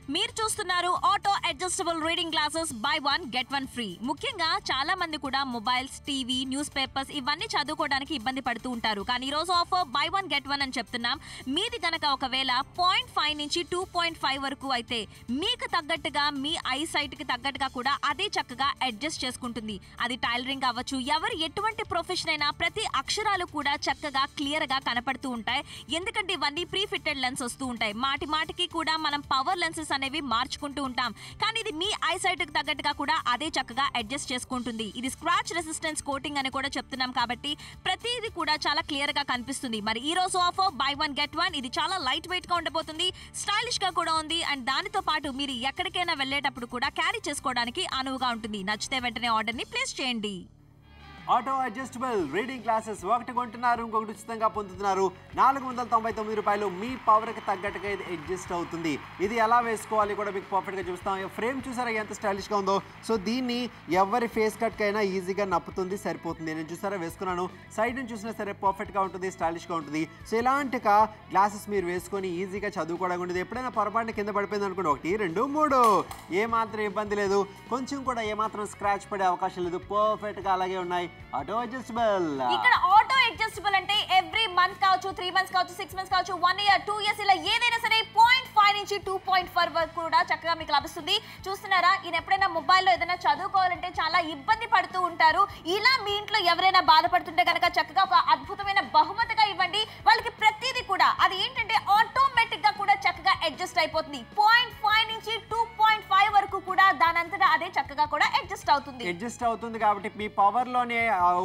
మీరు చూస్తున్నారు auto adjustable reading glasses buy one get one free ముఖ్యంగా చాలా మంది కూడా మొబైల్స్ టీవీ న్యూస్ పేపర్స్ ఇవన్నీ చదువుకోవడానికి ఇబ్బంది పడుతూ ఉంటారు కానీ ఈ రోజు offer buy one get one అని చెప్తున్నాం మీది గనక ఒకవేళ పాయింట్ ఫైవ్ నుంచి టూ పాయింట్ ఫైవ్ వరకు అయితే మీకు తగ్గట్టుగా మీ ఐ సైట్ కి తగ్గట్టుగా కూడా అదే చక్కగా అడ్జస్ట్ చేసుకుంటుంది అది టైలరింగ్ అవ్వచ్చు ఎవరు ఎటువంటి ప్రొఫెషన్ అయినా ప్రతి అక్షరాలు కూడా చక్కగా క్లియర్ గా కనపడుతూ ఉంటాయి ఎందుకంటే ఇవన్నీ ప్రీ ఫిట్టెడ్ లెన్స్ వస్తూ ఉంటాయి మాటి మాటికి కూడా మనం పవర్ లెన్సెస్ అనేవి మార్చుకుంటూ ఉంటాం కానీ ఇది మీ ఐ సైట్ కి తగ్గట్టుగా కూడా అదే చక్కగా అడ్జస్ట్ చేసుకుంటుంది ఇది స్క్రాచ్ రెసిస్టెన్స్ కోటింగ్ అని కూడా చెప్తున్నాం కాబట్టి ప్రతిదీ కూడా చాలా క్లియర్ గా కనిపిస్తుంది మరి ఈ రోజు offer buy one get one ఇది చాలా లైట్ వెయిట్ గా ఉండబోతుంది స్టైలిష్ గా కూడా ఉంది అండ్ దానితో పాటు మీరు ఎక్కడికైనా వెళ్ళేటప్పుడు కూడా క్యారీ చేసుకోవడానికి అనువుగా ఉంటుంది నచ్చితే వెంటనే ఆర్డర్ ని ప్లేస్ చేయండి ఆటో అడ్జస్టబుల్ రీడింగ్ క్లాసెస్ ఒకటి కొంటున్నారు ఇంకొకటి ఉచితంగా పొందుతున్నారు నాలుగు వందల తొంభై తొమ్మిది రూపాయలు మీ పవర్కి తగ్గట్టుగా ఇది అడ్జస్ట్ అవుతుంది ఇది ఎలా వేసుకోవాలి కూడా మీకు పర్ఫెక్ట్గా చూస్తాం ఫ్రేమ్ చూసారా ఎంత స్టైలిష్గా ఉందో సో దీన్ని ఎవరి ఫేస్ కట్కైనా ఈజీగా నప్పుతుంది సరిపోతుంది నేను చూసారా వేసుకున్నాను సైడ్ నుంచి చూసినా సరే పర్ఫెక్ట్గా ఉంటుంది స్టైలిష్గా ఉంటుంది సో ఇలాంటి గ్లాసెస్ మీరు వేసుకొని ఈజీగా చదువుకోవడానికి ఉంటుంది ఎప్పుడైనా పొరపాటున కింద పడిపోయింది అనుకోండి ఒకటి రెండు మూడు ఏ మాత్రం ఇబ్బంది లేదు కొంచెం కూడా ఏ మాత్రం స్క్రాచ్ పడే అవకాశం లేదు పర్ఫెక్ట్గా అలాగే ఉన్నాయి ఆటో అడ్జస్టబుల్ ఇక్కడ ఆటో అడ్జస్టబుల్ అంటే ఎవ్రీ మంత్ కావచ్చు త్రీ మంత్స్ కావచ్చు సిక్స్ మంత్స్ కావచ్చు వన్ ఇయర్ టూ ఇయర్స్ ఇలా ఏదైనా సరే పాయింట్ ఫైవ్ నుంచి టూ పాయింట్ ఫైవ్ వరకు కూడా చక్కగా మీకు లభిస్తుంది చూస్తున్నారా ఈయన ఎప్పుడైనా మొబైల్లో ఏదైనా చదువుకోవాలంటే చాలా ఇబ్బంది పడుతూ ఉంటారు ఇలా మీ ఇంట్లో ఎవరైనా బాధపడుతుంటే కనుక చక్కగా ఒక అద్భుతమైన బహుమతిగా ఇవ్వండి వాళ్ళకి ప్రతిదీ కూడా అది ఏంటంటే ఆటోమేటిక్ గా కూడా చక్కగా అడ్జస్ట్ అయిపోతుంది పాయింట్ ఫైవ్ నుంచి టూ పాయింట్ ఫైవ్ వరకు కూడా దానంతటా అదే చక్కగా కూడా అడ్జస్ట్ అవుతుంది అడ్జస్ట్ అవుతుంది కాబట్టి మీ పవర్లోనే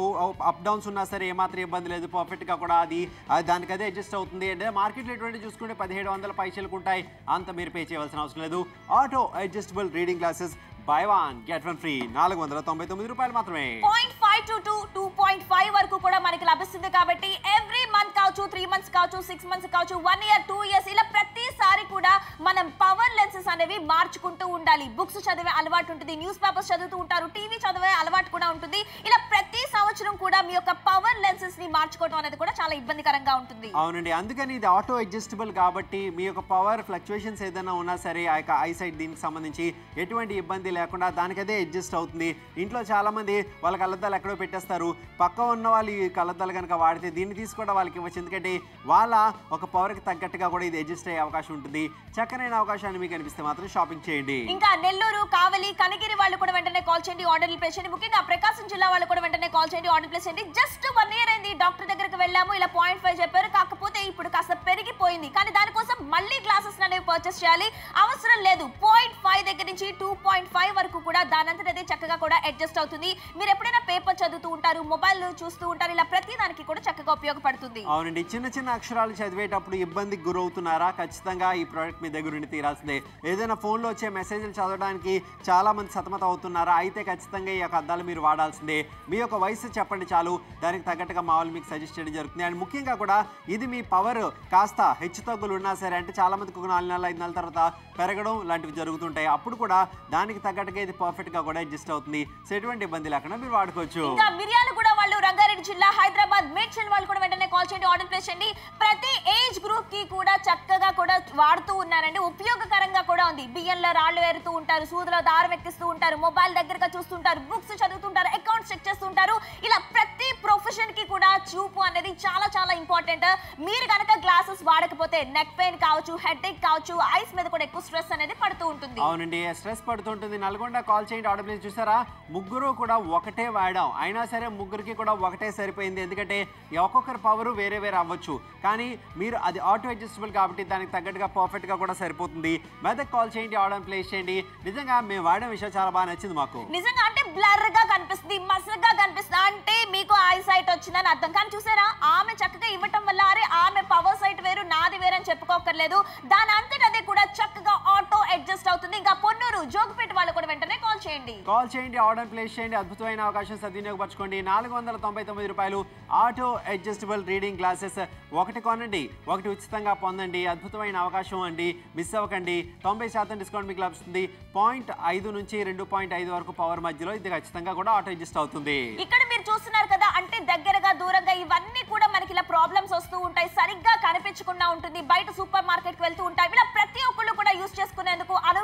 అప్ డౌన్స్ ఉన్నా సరే ఏమాత్రం ఇబ్బంది లేదు పర్ఫెక్ట్గా కూడా అది అది దానికి అదే అడ్జస్ట్ అవుతుంది అంటే మార్కెట్లో ఎటువంటి చూసుకుంటే పదిహేడు వందల పైసలకు ఉంటాయి అంత మీరు పే చేయవలసిన అవసరం లేదు auto adjustable reading glasses buy one get one free నాలుగు వందల తొంభై తొమ్మిది రూపాయలు మాత్రమే point five to two two point five వరకు కూడా మనకి లభిస్తుంది కాబట్టి ఎవ్రీ మంత్ కావచ్చు త్రీ మంత్స్ కావచ్చు సిక్స్ మంత్స్ కావచ్చు వన్ ఇయర్ టూ ఇయర్స్ ఇలా ప్రతిసారి కూడా మనం పవర్ లెన్సెస్ అనేవి మార్చుకుంటూ ఉండాలి బుక్స్ చదివే అలవాటు ఉంటుంది న్యూస్ పేపర్స్ చదువుతూ ఉంటారు టీవీ చదివే అలవాటు కూడా ఉంటుంది ఇలా ప్రతి సంవత్సరం కూడా మీ యొక్క పవర్ లెన్సెస్ ని మార్చుకోవడం అనేది కూడా చాలా ఇబ్బందికరంగా ఉంటుంది అవునండి అందుకని ఇది ఆటో అడ్జస్టబుల్ కాబట్టి మీ యొక్క పవర్ ఫ్లక్చుయేషన్స్ ఏదైనా ఉన్నా సరే ఆ యొక్క ఐసైట్ దీనికి సంబంధించి ఎటువంటి ఇబ్బంది లేకుండా దానికదే అడ్జస్ట్ అవుతుంది ఇంట్లో చాలా మంది వాళ్ళ కళ్ళద్దాలు ఎక్కడో పెట్టేస్తారు పక్క ఉన్న వాళ్ళు ఈ కళ్ళద్దాలు కనుక వాడితే దీన్ని తీసుకోవడం వాళ్ళకి ఇవ్వచ్చు ఎందుకంటే వాళ్ళ ఒక పవర్కి తగ్గట్టుగా కూడా ఇది అడ్జస్ట్ అయ్యే అవకాశం ఉంటుంది చక్కనైన అవకాశాన్ని మీకు అనిపిస్తే మాత్రం షాపింగ్ చేయండి ఇంకా నెల్లూరు కావలి కనగిరి వాళ్ళు కూడా వెంటనే కాల్ చేయండి ఆర్డర్లు ప్లేస్ చేయండి ముఖ్యంగా ప్రకాశం జిల్లా వాళ్ళు కూడా వెంటనే కాల్ చేయండి ఆర్డర్ ప్లేస్ చేయండి జస్ట్ వన్ ఇయర్ అయింది డాక్టర్ దగ్గరికి వెళ్ళాము ఇలా పాయింట్ ఫైవ్ చెప్పారు కాకపోతే ఇప్పుడు కాస్త పెరిగిపోయింది కానీ దానికోసం మళ్ళీ గ్లాసెస్ అనేవి పర్చేస్ చేయాలి అవసరం లేదు పాయింట్ ఫైవ్ దగ్గర నుంచి టూ పాయింట్ ఫైవ్ వరకు కూడా దానంతటదే చక్కగా కూడా అడ్జస్ట్ అవుతుంది మీరు ఎప్పుడైనా పేపర్ చదువుతూ ఉంటారు మొబైల్ చూస్తూ ఉంటారు ఇలా ప్రతి దానికి కూడా చక్కగా ఉపయోగపడుతుంది అవునండి చిన్న చిన్న అక్షరాలు చదివేటప్పుడు ఇబ్బందికి గురవుతున్నారా ఖచ్చితంగా ఈ ప్రోడక్ట్ మీ దగ్గర ఉండి తీరాల్సిందే ఏదైనా ఫోన్లో వచ్చే మెసేజ్లు చదవడానికి చాలా మంది సతమతం అవుతున్నారా అయితే ఖచ్చితంగా ఈ యొక్క అద్దాలు మీరు వాడాల్సిందే మీ యొక్క వయసు చెప్పండి చాలు దానికి తగ్గట్టుగా మా వాళ్ళు మీకు సజెస్ట్ చేయడం జరుగుతుంది అండ్ ముఖ్యంగా కూడా ఇది మీ పవర్ కాస్త హెచ్చు తగ్గులు ఉన్నా సరే అంటే చాలా మందికి ఒక నాలుగు నెలలు ఐదు నెలల తర్వాత పెరగడం లాంటివి జరుగుతుంటాయి అప్పుడు కూడా దానికి తగ్గట్టుగా ఇది పర్ఫెక్ట్గా కూడా అడ్జస్ట్ అవుతుంది సో ఎటువంటి ఇబ్బంది లేకుండా మీరు వాడుకోవచ్చు ఇంకా మిర్యాలు కూడా వాళ్ళు రంగారెడ్డి జిల్లా హైదరాబాద్ మేడ్చల్ వాళ్ళు కూడా వెంటనే కాల్ చేయండి ఆర్డర్ ప్లేస్ చేయండి ప్రతి ఏజ్ గ్రూప్ కి కూడా చక్కగా కూడా వాడుతూ ఉన్నారండి ఉపయోగకరంగా కూడా ఉంది బియ్యంలో రాళ్ళు వేరుతూ ఉంటారు సూదులో దారం ఎక్కిస్తూ ఉంటారు మొబైల్ దగ్గరగా చూస్తుంటారు బుక్స్ చదువుతుంటారు అకౌంట్స్ చెక్ చేస్తుంటారు ఇలా ప్రతి ప్రొఫెషన్ కి కూడా చూపు అనేది చాలా చాలా ఇంపార్టెంట్ మీరు కనుక గ్లాసెస్ వాడకపోతే నెక్ పెయిన్ కావచ్చు హెడ్ ఏక్ కావచ్చు ఐస్ మీద కూడా ఎక్కువ స్ట్రెస్ అనేది పడుతూ ఉంటుంది అవునండి స్ట్రెస్ పడుతుంటుంది నల్గొండ కాల్ చేయండి ఆర్డర్ ప్లేస్ చూసారా ముగ్గురు కూడా ఒకటే వాడాం అయినా సరే ముగ్గురికి కూడా ఒకటే సరిపోయింది ఎందుకంటే ఒక్కొక్కరి పవర్ వేరే వేరే అవ్వచ్చు కానీ మీరు అది ఆటో అడ్జస్టబుల్ కాబట్టి దానికి తగ్గట్టుగా పర్ఫెక్ట్గా కూడా సరిపోతుంది మెదక్ కాల్ చేయండి ఆర్డర్ ప్లేస్ చేయండి నిజంగా మేము వాడిన విషయం చాలా బాగా నచ్చింది మాకు నిజంగా అంటే బ్లర్ గా కనిపిస్తుంది మసగ్గా కనిపిస్తుంది అంటే మీకు ఐ సైట్ వచ్చిందని అర్థం కానీ చూసారా ఆమె చక్కగా ఇవ్వటం వల్ల అరే ఆమె పవర్ సైట్ వేరు నాది వేరు అని చెప్పుకోకర్లేదు దాని అంతటా అదే కూడా చక్కగా ఆటో అడ్జస్ట్ అవుతుంది ఇంకా పొన్నూరు జోగిపేట వాళ్ళు కూడా వెంటనే కాల్ చేయండి కాల్ చేయండి ఆర్డర్ ప్లేస్ చేయండి అద్భుతమైన అవకాశం సద్వినియోగపరచుకోండి నాలుగు వందల తొంభై తొమ్మిది రూపాయలు ఆటో అడ్జస్టబుల్ రీడింగ్ గ్లాసెస్ ఒకటి కొనండి ఒకటి ఉచితంగా పొందండి అద్భుతమైన అవకాశం అండి మిస్ అవ్వకండి తొంభై శాతం డిస్కౌంట్ మీకు లభిస్తుంది పాయింట్ ఐదు నుంచి రెండు పాయింట్ ఐదు వరకు పవర్ మధ్యలో ఇది ఖచ్చితంగా కూడా ఆటో అడ్జస్ట్ అవుతుంది ఇక్కడ మీరు చూస్తున్నారు కదా అంటే దగ్గరగా దూరంగా ఇవన్నీ కూడా మనకి ఇలా ప్రాబ్లమ్స్ వస్తూ ఉంటాయి సరిగ్గా కనిపించకుండా ఉంటుంది బయట సూపర్ మార్కెట్ కి వెళ్తూ ఉంటాయి ఇలా ప్రతి ఒక్కళ్ళు కూడా యూస్ చేసుకునేందుకు అను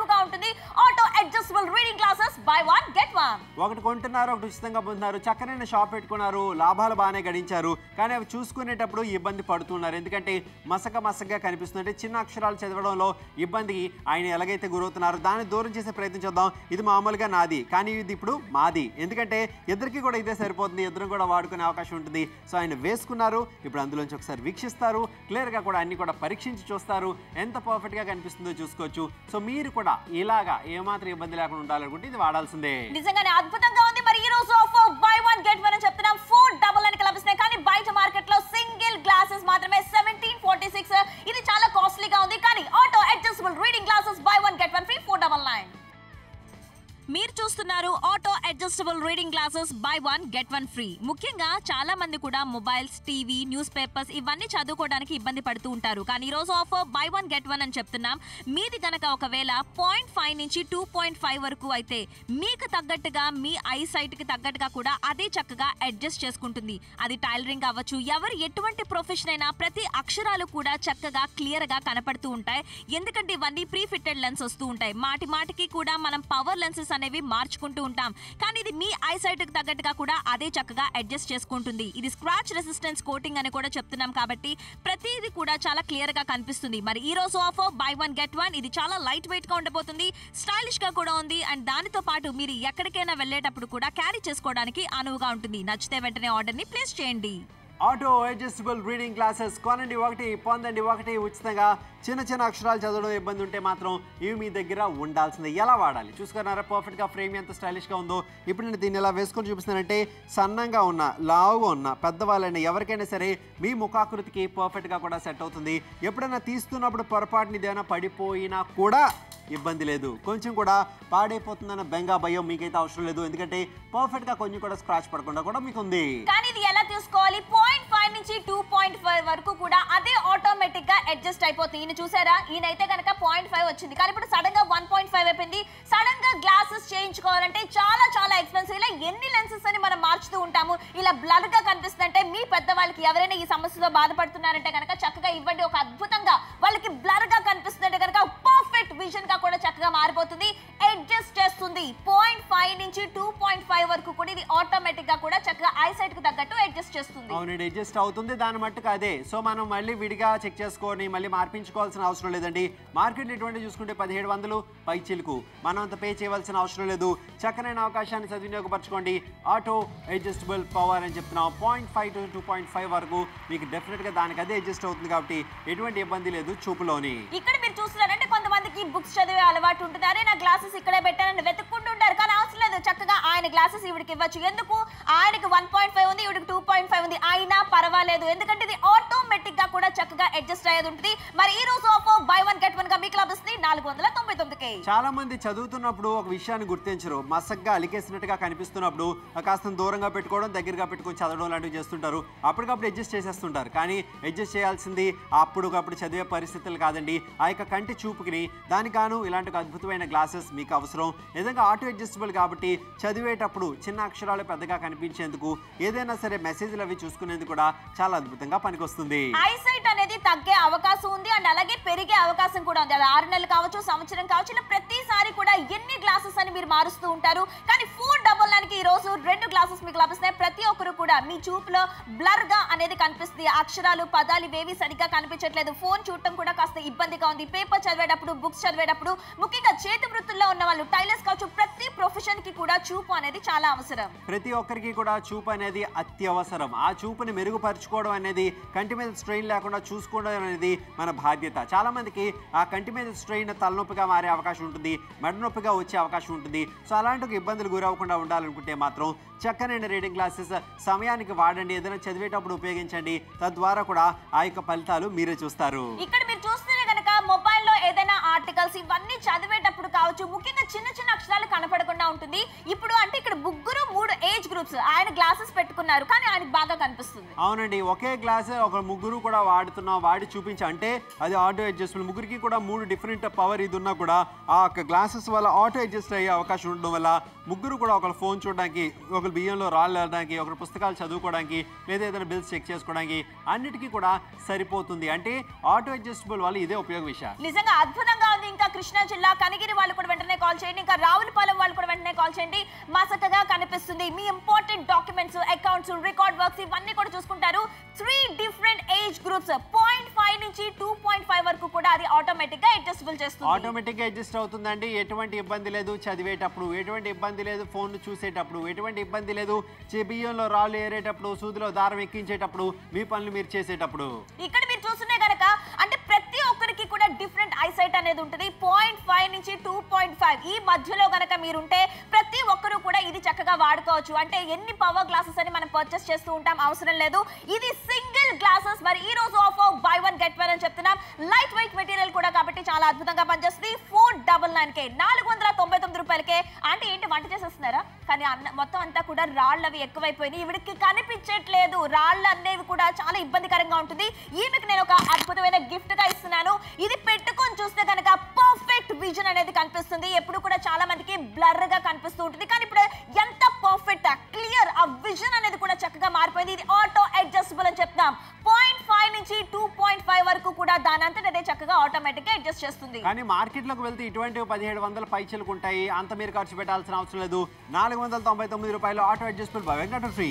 ఒకటి కొంటున్నారు ఒకటి ఉచితంగా పొందుతున్నారు చక్కనైన షాప్ పెట్టుకున్నారు లాభాలు బాగానే గడించారు కానీ అవి చూసుకునేటప్పుడు ఇబ్బంది పడుతున్నారు ఎందుకంటే మసక మసకగా కనిపిస్తుంది అంటే చిన్న అక్షరాలు చదవడంలో ఇబ్బంది ఆయన ఎలాగైతే గురవుతున్నారో దాన్ని దూరం చేసే ప్రయత్నం చేద్దాం ఇది మామూలుగా నాది కానీ ఇది ఇప్పుడు మాది ఎందుకంటే ఇద్దరికి కూడా ఇదే సరిపోతుంది ఇద్దరు కూడా వాడుకునే అవకాశం ఉంటుంది సో ఆయన వేసుకున్నారు ఇప్పుడు అందులోంచి ఒకసారి వీక్షిస్తారు క్లియర్గా కూడా అన్ని కూడా పరీక్షించి చూస్తారు ఎంత పర్ఫెక్ట్గా కనిపిస్తుందో చూసుకోవచ్చు సో మీరు కూడా ఇలాగా ఏమాత్రం ఇబ్బంది లేకుండా ఉండాలనుకుంటే ఇది వాడాల్సిందే నిజంగానే అద్భుతంగా ఉంది మరి ఈ రోజు offer buy one get one అని చెప్తున్నాం ఫోర్ డబుల్ అని లభిస్తున్నాయి కానీ బయట మార్కెట్ లో సింగిల్ గ్లాసెస్ మాత్రమే సెవెంటీన్ ఫార్టీ సిక్స్ ఇది చాలా కాస్ట్లీగా ఉంది కానీ auto adjustable reading glasses buy one get one free four double nine మీరు చూస్తున్నారు auto adjustable reading glasses buy one get one free ముఖ్యంగా చాలా మంది కూడా మొబైల్స్ టీవీ న్యూస్ పేపర్స్ ఇవన్నీ చదువుకోవడానికి ఇబ్బంది పడుతూ ఉంటారు కానీ ఈ రోజు offer buy one get one అని చెప్తున్నాం మీది గనక ఒకవేళ పాయింట్ ఫైవ్ నుంచి టూ పాయింట్ ఫైవ్ వరకు అయితే మీకు తగ్గట్టుగా మీ ఐ సైట్ కి తగ్గట్టుగా కూడా అదే చక్కగా అడ్జస్ట్ చేసుకుంటుంది అది టైలరింగ్ అవ్వచ్చు ఎవరు ఎటువంటి ప్రొఫెషన్ అయినా ప్రతి అక్షరాలు కూడా చక్కగా క్లియర్ గా కనపడుతూ ఉంటాయి ఎందుకంటే ఇవన్నీ ప్రీ ఫిట్టెడ్ లెన్స్ వస్తూ ఉంటాయి మాటి మాటికి కూడా మనం పవర్ లెన్సెస్ అనేవి మార్చుకుంటూ ఉంటాం కానీ ఇది మీ ఐ సైట్ కి తగ్గట్టుగా కూడా అదే చక్కగా అడ్జస్ట్ చేసుకుంటుంది ఇది స్క్రాచ్ రెసిస్టెన్స్ కోటింగ్ అని కూడా చెప్తున్నాం కాబట్టి ప్రతిదీ కూడా చాలా క్లియర్ గా కనిపిస్తుంది మరి ఈ రోజు offer buy one get one ఇది చాలా లైట్ వెయిట్ గా ఉండబోతుంది స్టైలిష్ గా కూడా ఉంది అండ్ దానితో పాటు మీరు ఎక్కడికైనా వెళ్ళేటప్పుడు కూడా క్యారీ చేసుకోవడానికి అనువుగా ఉంటుంది నచ్చితే వెంటనే ఆర్డర్ ని ప్లేస్ చేయండి ఆటో అడ్జస్టబుల్ రీడింగ్ క్లాసెస్ కొనండి ఒకటి పొందండి ఒకటి ఉచితంగా చిన్న చిన్న అక్షరాలు చదవడం ఇబ్బంది ఉంటే మాత్రం ఇవి మీ దగ్గర ఉండాల్సిందే ఎలా వాడాలి చూసుకున్నారా పర్ఫెక్ట్గా ఫ్రేమ్ ఎంత స్టైలిష్గా ఉందో ఇప్పుడు నేను దీన్ని ఎలా వేసుకొని చూపిస్తున్నానంటే సన్నంగా ఉన్న లావుగా ఉన్న పెద్దవాళ్ళైనా ఎవరికైనా సరే మీ ముఖాకృతికి పర్ఫెక్ట్గా కూడా సెట్ అవుతుంది ఎప్పుడైనా తీస్తున్నప్పుడు పొరపాటుని ఏదైనా పడిపోయినా కూడా ఇబ్బంది లేదు కొంచెం కూడా పాడైపోతుందన్న బెంగా భయం మీకైతే అవసరం లేదు ఎందుకంటే పర్ఫెక్ట్గా కొంచెం కూడా స్క్రాచ్ పడకుండా కూడా మీకు ఉంది కానీ ఇది ఎలా తీసుకోవాలి పాయింట్ ఫైవ్ నుంచి టూ పాయింట్ ఫైవ్ వరకు కూడా అదే ఆటోమేటిక్ గా అడ్జస్ట్ అయిపోతుంది ఈయన చూసారా ఈయనైతే కనుక పాయింట్ ఫైవ్ వచ్చింది కానీ ఇప్పుడు సడన్ గా వన్ పాయింట్ ఫైవ్ అయిపోయింది సడన్ గా గ్లాసెస్ చేయించుకోవాలంటే చాలా చాలా ఎక్స్పెన్సివ్ ఇలా ఎన్ని లెన్సెస్ అని మనం మార్చుతూ ఉంటాము ఇలా బ్లర్ గా కనిపిస్తుందంటే మీ పెద్దవాళ్ళకి ఎవరైనా ఈ సమస్యతో బాధపడుతున్నారంటే కనుక చక్కగా ఇవ్వండి ఒక అద్భుతంగా వాళ్ళకి బ్లర్ గా కనిపిస్తుందంటే కనుక పర్ఫెక్ట్ విజన్ గా కూడా చక్కగా మారిపోతుంది అడ్జస్ట్ చేస్తుంది పాయింట్ ఫైవ్ నుంచి టూ పాయింట్ ఫైవ్ వరకు కూడా ఇది ఆటోమేటిక్ గా కూడా చక్కగా ఐ సైట్ కు తగ్గట్టు అడ్జస్ట్ చేస్తుంది అవునండి అడ్జస్ట్ అవుతుంది దాని మట్టుకు అదే సో మనం మళ్ళీ విడిగా చెక్ చేసుకొని మళ్ళీ మార్పించుకోవాల్సిన అవసరం లేదండి మార్కెట్లో ఎటువంటి చూసుకుంటే పదిహేడు వందలు పై చిలుకు మనం అంత పే చేయవలసిన అవసరం లేదు చక్కనైన అవకాశాన్ని సద్వినియోగపరచుకోండి ఆటో అడ్జస్టబుల్ పవర్ అని చెప్తున్నాం point five to two point five వరకు మీకు డెఫినెట్గా దానికి అదే అడ్జస్ట్ అవుతుంది కాబట్టి ఎటువంటి ఇబ్బంది లేదు చూపులోని ఇక్కడ మీరు చూస్తున్నారంటే కొంతమందికి బుక్స్ చదివే అలవాటు ఉంటుంది అరే నా గ్లాసెస్ ఇక్కడే పెట్టానని వెతుక్కుంటూ ఉంటారు కానీ అవసరం లేదు చక్కగా ఆయన గ్లాసెస్ ఈవిడికి ఇవ్వచ్చు ఎందుకు ఆయనకి వన్ పాయింట్ ఫైవ్ ఉంది ఈవిడికి టూ పాయింట్ ఫైవ్ ఉంది అయినా పర్వాలేదు ఎందుకంటే ఇది ఆటోమేటిక్ గా కూడా చక్కగా అడ్జస్ట్ అయ్యేది ఉంటుంది మరి ఈ రోజు offer buy one get one గా మీకు లభిస్తుంది నాలుగు వందల తొంభై తొమ్మిదికి చాలా మంది చదువుతున్నప్పుడు ఒక విషయాన్ని గుర్తించరు మసగ్గా అలికేసినట్టుగా కనిపిస్తున్నప్పుడు కాస్త దూరంగా పెట్టుకోవడం దగ్గరగా పెట్టుకొని చదవడం లాంటివి చేస్తుంటారు అప్పటికప్పుడు అడ్జస్ట్ చేసేస్తుంటారు కానీ అడ్జస్ట్ చేయాల్సింది అప్పుడుకప్పుడు చదివే పరిస్థితులు కాదండి ఆ యొక్క కంటి చూపుకి దానికి గాను ఇలాంటి ఒక అద్భుతమైన గ్లాసెస్ మీకు అవసరం నిజంగా ఆటో అడ్జస్టబుల్ కాబట్టి చదివేటప్పుడు చిన్న అక్షరాలు పెద్దగా కనిపించేందుకు ఏదైనా సరే మెసేజ్లు అవి చూసుకునేందుకు కూడా చాలా అద్భుతంగా పనికొస్తుంది ఐసైట్ అనేది తగ్గే అవకాశం ఉంది అండ్ అలాగే పెరిగే అవకాశం కూడా ఉంది అది ఆరు నెలలు కావచ్చు సంవత్సరం కావచ్చు ఇలా ప్రతిసారి కూడా ఎన్ని గ్లాసెస్ అని మీరు మారుస్తూ ఉంటారు కానీ ఫోర్ డబల్ నైన్ కి ఈ రోజు రెండు గ్లాసెస్ మీకు లభిస్తాయి ప్రతి ఒక్కరు కూడా మీ చూపులో బ్లర్ గా అనేది కనిపిస్తుంది అక్షరాలు పదాలు ఇవేవి సరిగ్గా కనిపించట్లేదు ఫోన్ చూడటం కూడా కాస్త ఇబ్బందిగా ఉంది పేపర్ చదివేటప్పుడు బుక్స్ చదివేటప్పుడు ముఖ్యంగా చేతి వృత్తుల్లో ఉన్న వాళ్ళు టైలర్స్ కావచ్చు ప్రతి ప్రొఫెషన్ కి కూడా చూపు అనేది చాలా అవసరం ప్రతి ఒక్కరికి కూడా చూపు అనేది అత్యవసరం ఆ చూపుని మెరుగుపరుచుకోవడం అనేది కంటి మీద స్ట్రెయిన్ లేకుండా చూసుకోవడం అనేది మన బాధ్యత చాలా మందికి ఆ కంటి మీద స్ట్రెయిన్ తలనొప్పిగా మారే అవకాశం ఉంటుంది మెడ నొప్పిగా వచ్చే అవకాశం ఉంటుంది సో అలాంటి ఒక ఇబ్బందులు గురవ్వకుండా ఉండాలనుకుంటే మాత్రం చక్కనైన రీడింగ్ గ్లాసెస్ సమయానికి వాడండి ఏదైనా చదివేటప్పుడు ఉపయోగించండి తద్వారా కూడా ఆ యొక్క ఫలితాలు మీరే చూస్తారు ఇక్కడ మీరు చూస్తే కనుక మొబైల్లో ఏదైనా ఆర్టికల్స్ ఇవన్నీ చదివేటప్పుడు కావచ్చు ముఖ్యంగా చిన్న చిన్న అక్షరాలు కనపడకుండా ఉంటుంది ఇప్పుడు అంటే ఇక్కడ ముగ్గురు మూడు ఏజ్ గ్రూప్స్ గ్రూప్స్ ఆయన గ్లాసెస్ పెట్టుకున్నారు కానీ ఆయనకు బాగా కనిపిస్తుంది అవునండి ఒకే గ్లాస్ ఒక ముగ్గురు కూడా వాడుతున్నాం వాడి చూపించి అంటే అది ఆటో అడ్జస్ట్మెంట్ ముగ్గురికి కూడా మూడు డిఫరెంట్ పవర్ ఇది ఉన్నా కూడా ఆ యొక్క గ్లాసెస్ వల్ల ఆటో అడ్జస్ట్ అయ్యే అవకాశం ఉండడం వల్ల ముగ్గురు కూడా ఒకరు ఫోన్ చూడడానికి ఒకరు బియ్యంలో రాళ్ళు వెళ్ళడానికి ఒకరు పుస్తకాలు చదువుకోవడానికి లేదా ఏదైనా బిల్స్ చెక్ చేసుకోవడానికి అన్నిటికీ కూడా సరిపోతుంది అంటే ఆటో అడ్జస్టబుల్ వల్ల ఇదే ఉపయోగ విషయం నిజంగా అద్భుతంగా ఉంది ఇంకా కృష్ణా జిల్లా కనిగిరి వాళ్ళు కూడా వెంటనే కాల్ చేయండి ఇంకా రావులపాలెం వాళ్ళు కూడా వెంటనే కాల్ చేయండి మసకగా కనిపిస్తుంది మీ important documents accounts record works ఇవన్నీ కూడా చూసుకుంటారు three different age groups point five నుంచి టూ పాయింట్ ఫైవ్ వరకు కూడా అది ఆటోమేటిక్ గా అడ్జస్టబుల్ చేస్తుంది ఆటోమేటిక్గా అడ్జస్ట్ అవుతుందండి ఎటువంటి ఇబ్బంది లేదు చదివేటప్పుడు ఎటువంటి ఇబ్బంది లేదు ఫోన్ చూసేటప్పుడు ఎటువంటి ఇబ్బంది లేదు చే- బియ్యంలో రాళ్ళు ఏరేటప్పుడు సూదిలో దారం ఎక్కించేటప్పుడు మీ పనులు మీరు చేసేటప్పుడు ఇక్కడ మీరు చూస్తుంటే గనక అంటే ప్రతి ఒక్కరికి కూడా డిఫరెంట్ ఐసైట్ అనేది ఉంటుంది పాయింట్ ఫైవ్ నుంచి టూ పాయింట్ ఫైవ్ ఈ మధ్యలో గనక మీరుంటే ప్రతి ఒక్కరు కూడా ఇది చక్కగా వాడుకోవచ్చు అంటే ఎన్ని పవర్ గ్లాసెస్ అని మనం పర్చేస్ చేస్తూ ఉంటాం అవసరం లేదు ఇది సింగిల్ గ్లాసెస్ మరి ఈ రోజు offer buy one get one అని చెప్తున్నాం లైట్ వెయిట్ మెటీరియల్ కూడా కాబట్టి చాలా అద్భుతంగా పనిచేస్తుంది ఫోర్ డబల్ నైన్ కే నాలుగు వందల తొంభై తొమ్మిది రూపాయలకే అంటే ఏంటి వంట చేసేస్తున్నారా కానీ అన్న మొత్తం అంతా కూడా రాళ్ళు అవి ఎక్కువైపోయినాయి ఇవిడికి కనిపించట్లేదు రాళ్ళు అనేవి కూడా చాలా ఇబ్బందికరంగా ఉంటుంది ఈమెకి నేను ఒక అద్భుతమైన గిఫ్ట్ గా ఇస్తున్నాను ఇది పెట్టుకొని చూస్తే కనుక పర్ఫెక్ట్ విజన్ అనేది కనిపిస్తుంది ఎప్పుడు కూడా చాలా మందికి బ్లర్ గా కనిపిస్తూ ఉంటుంది కానీ ఇప్పుడు ఎంత పర్ఫెక్ట్ క్లియర్ ఆ విజన్ అనేది కూడా చక్కగా మారిపోయింది ఇది ఆటో అడ్జస్టబుల్ అని చెప్తాం పాయింట్ ఫైవ్ నుంచి టూ పాయింట్ ఫైవ్ వరకు కూడా దాని అంతటా అదే చక్కగా ఆటోమేటిక్ గా అడ్జస్ట్ చేస్తుంది కానీ మార్కెట్లోకి వెళ్తే ఇటువంటి పదిహేడు వందల పైచలకు ఉంటాయి అంత మీరు ఖర్చు పెట్టాల్సిన అవసరం లేదు నాలుగు వందల తొంభై తొమ్మిది రూపాయలు ఆటో అడ్జస్ట్మెంట్ బై వెంకట ఫ్రీ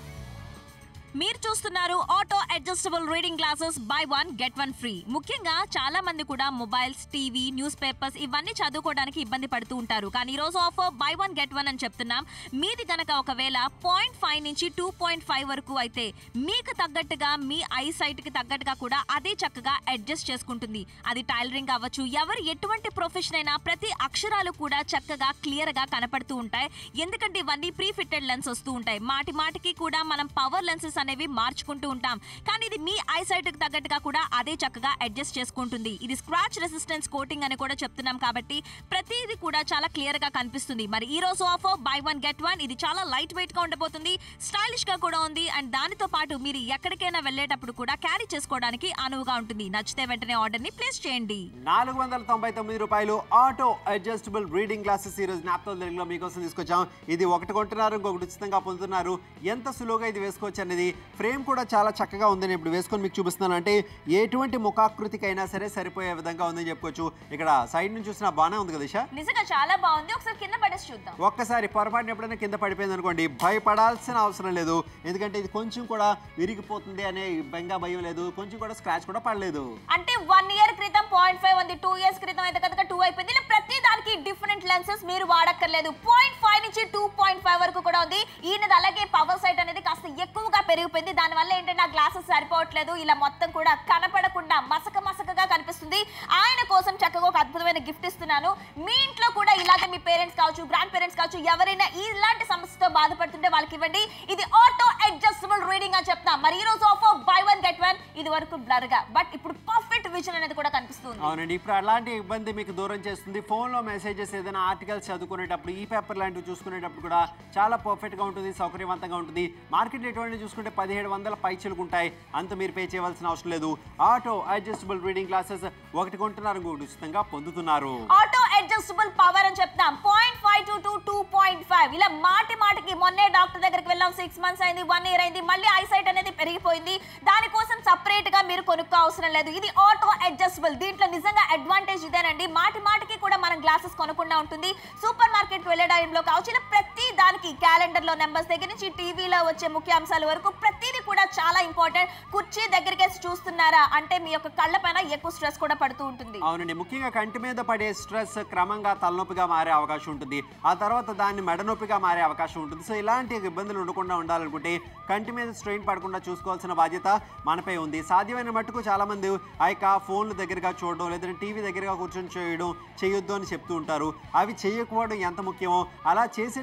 మీరు చూస్తున్నారు auto adjustable reading glasses buy one get one free ముఖ్యంగా చాలా మంది కూడా మొబైల్స్ టీవీ న్యూస్ పేపర్స్ ఇవన్నీ చదువుకోవడానికి ఇబ్బంది పడుతూ ఉంటారు కానీ ఈ రోజు offer buy one get one అని చెప్తున్నాం మీది గనక ఒకవేళ పాయింట్ ఫైవ్ నుంచి టూ పాయింట్ ఫైవ్ వరకు అయితే మీకు తగ్గట్టుగా మీ ఐ సైట్ కి తగ్గట్టుగా కూడా అదే చక్కగా అడ్జస్ట్ చేసుకుంటుంది అది టైలరింగ్ అవ్వచ్చు ఎవరు ఎటువంటి ప్రొఫెషన్ అయినా ప్రతి అక్షరాలు కూడా చక్కగా క్లియర్ గా కనపడుతూ ఉంటాయి ఎందుకంటే ఇవన్నీ ప్రీ ఫిట్టెడ్ లెన్స్ వస్తూ ఉంటాయి మాటి మాటికి కూడా మనం పవర్ లెన్సెస్ అనేవి మార్చుకుంటూ ఉంటాం కానీ ఇది మీ ఐ సైట్ కి తగ్గట్టుగా కూడా అదే చక్కగా అడ్జస్ట్ చేసుకుంటుంది ఇది స్క్రాచ్ రెసిస్టెన్స్ కోటింగ్ అని కూడా చెప్తున్నాం కాబట్టి ప్రతిదీ కూడా చాలా క్లియర్ గా కనిపిస్తుంది మరి ఈ రోజు offer buy one get one ఇది చాలా లైట్ వెయిట్ గా ఉండబోతుంది స్టైలిష్ గా కూడా ఉంది అండ్ దానితో పాటు మీరు ఎక్కడికైనా వెళ్ళేటప్పుడు కూడా క్యారీ చేసుకోవడానికి అనువుగా ఉంటుంది నచ్చితే వెంటనే ఆర్డర్ ని ప్లేస్ చేయండి నాలుగు వందల తొంభై తొమ్మిది రూపాయలు ఆటో అడ్జస్టబుల్ రీడింగ్ గ్లాసెస్ ఈ రోజు జ్ఞాపకం తెలుగులో మీకోసం తీసుకొచ్చాం ఇది ఒకటి కొంటున్నారు ఇంకొకటి ఉచితంగా పొందుతున్నారు ఎంత సులువుగా ఇది వేసుకోవచ్చు అనేది ఫ్రేమ్ కూడా చాలా చక్కగా ఉంది నేను ఇప్పుడు వేసుకొని మీకు చూపిస్తున్నాను అంటే ఎటువంటి ముఖాకృతికైనా సరే సరిపోయే విధంగా ఉందని చెప్పుకోవచ్చు ఇక్కడ సైడ్ నుంచి చూసిన బాగానే ఉంది కదా దిశ నిజంగా చాలా బాగుంది ఒకసారి కింద పడేసి చూద్దాం ఒక్కసారి పొరపాటున ఎప్పుడైనా కింద పడిపోయింది అనుకోండి భయపడాల్సిన అవసరం లేదు ఎందుకంటే ఇది కొంచెం కూడా విరిగిపోతుంది అనే బెంగా భయం లేదు కొంచెం కూడా స్క్రాచ్ కూడా పడలేదు అంటే వన్ ఇయర్ క్రితం పాయింట్ ఫైవ్ ఉంది టూ ఇయర్స్ క్రితం అయితే కనుక టూ అయిపోయింది ఇలా ప్రతి దానికి డిఫరెంట్ లెన్సెస్ మీరు వాడక్కర్లేదు పాయింట్ ఫైవ్ నుంచి టూ పాయింట్ ఫైవ్ వరకు కూడా ఉంది ఈయనది అలాగే పవర్ సైట్ అనేది కాస్త ఎక్కువగా పెరిగిపోయింది దానివల్ల ఏంటంటే ఆ గ్లాసెస్ సరిపోవట్లేదు ఇలా మొత్తం కూడా కనపడకుండా మసక మసకగా కనిపిస్తుంది ఆయన కోసం చక్కగా ఒక అద్భుతమైన గిఫ్ట్ ఇస్తున్నాను మీ ఇంట్లో కూడా ఇలాగే మీ పేరెంట్స్ కావచ్చు గ్రాండ్ పేరెంట్స్ కావచ్చు ఎవరైనా ఇలాంటి సమస్యతో బాధపడుతుంటే వాళ్ళకి ఇవ్వండి ఇది ఆటో అడ్జస్టబుల్ రీడింగ్ అని చెప్తాం మరి ఈ రోజు offer buy one get one ఇది వరకు బ్లర్ గా బట్ ఇప్పుడు పర్ఫెక్ట్ విజన్ అనేది కూడా కనిపిస్తుంది అవునండి ఇప్పుడు అలాంటి ఇబ్బంది మీకు దూరం చేస్తుంది ఫోన్లో మెసేజెస్ ఏదైనా ఆర్టికల్స్ చదువుకునేటప్పుడు ఈ పేపర్ లాంటివి చూసుకునేటప్పుడు కూడా చాలా పర్ఫెక్ట్గా ఉంటుంది సౌకర్యవంతంగా ఉంటుంది మార్కెట్ ఎటువంటి చూసుకుంటే పదిహేడు వందల పైచలకు ఉంటాయి అంత మీరు పే చేయవలసిన అవసరం లేదు ఆటో అడ్జస్టబుల్ రీడింగ్ క్లాసెస్ ఒకటి కొంటున్నారు ఇంకొకటి ఉచితంగా పొందుతున్నారు ఆటో అడ్జస్టబుల్ పవర్ అని చెప్తాం point five to two two point five ఇలా మాటి మాటికి మొన్నే డాక్టర్ దగ్గరికి వెళ్ళాం సిక్స్ మంత్స్ అయింది వన్ ఇయర్ అయింది మళ్ళీ ఐసైట్ అనేది పెరిగిపోయింది దానికోసం సపరేట్ గా మీరు కొనుక్కో అవసరం లేదు ఇది ఆటో అడ్జస్టబుల్ దీంట్లో నిజంగా అడ్వాంటేజ్ ఇదేనండి మాటి మాటికి కూడా మనం గ్లాసెస్ కొనకుండా ఉంటుంది సూపర్ మార్కెట్ వెళ్ళే టైంలో కావచ్చు ఇలా ప్రతి దానికి క్యాలెండర్ లో నెంబర్స్ దగ్గర నుంచి టీవీలో వచ్చే ముఖ్యాంశాల వరకు ప్రతిదీ కూడా చాలా ఇంపార్టెంట్ కుర్చీ దగ్గరికి వేసి చూస్తున్నారా అంటే మీ యొక్క కళ్ళ పైన ఎక్కువ స్ట్రెస్ కూడా పడుతూ ఉంటుంది అవునండి ముఖ్యంగా కంటి మీద పడే స్ట్రెస్ క్రమంగా తలనొప్పిగా మారే అవకాశం ఉంటుంది ఆ తర్వాత దాన్ని మెడనొప్పిగా మారే అవకాశం ఉంటుంది సో ఇలాంటి ఇబ్బందులు ఉండకుండా ఉండాలనుకుంటే కంటి మీద స్ట్రెయిన్ పడకుండా చూసుకోవాల్సిన బాధ్యత మనపై ఉంది సాధ్యమైన మట్టుకు చాలామంది ఆ యొక్క ఫోన్లు దగ్గరగా చూడడం లేదంటే టీవీ దగ్గరగా కూర్చొని చేయడం చేయొద్దు అని చెప్తూ ఉంటారు అవి చేయకపోవడం ఎంత ముఖ్యమో అలా చేసేటప్పుడు కూడా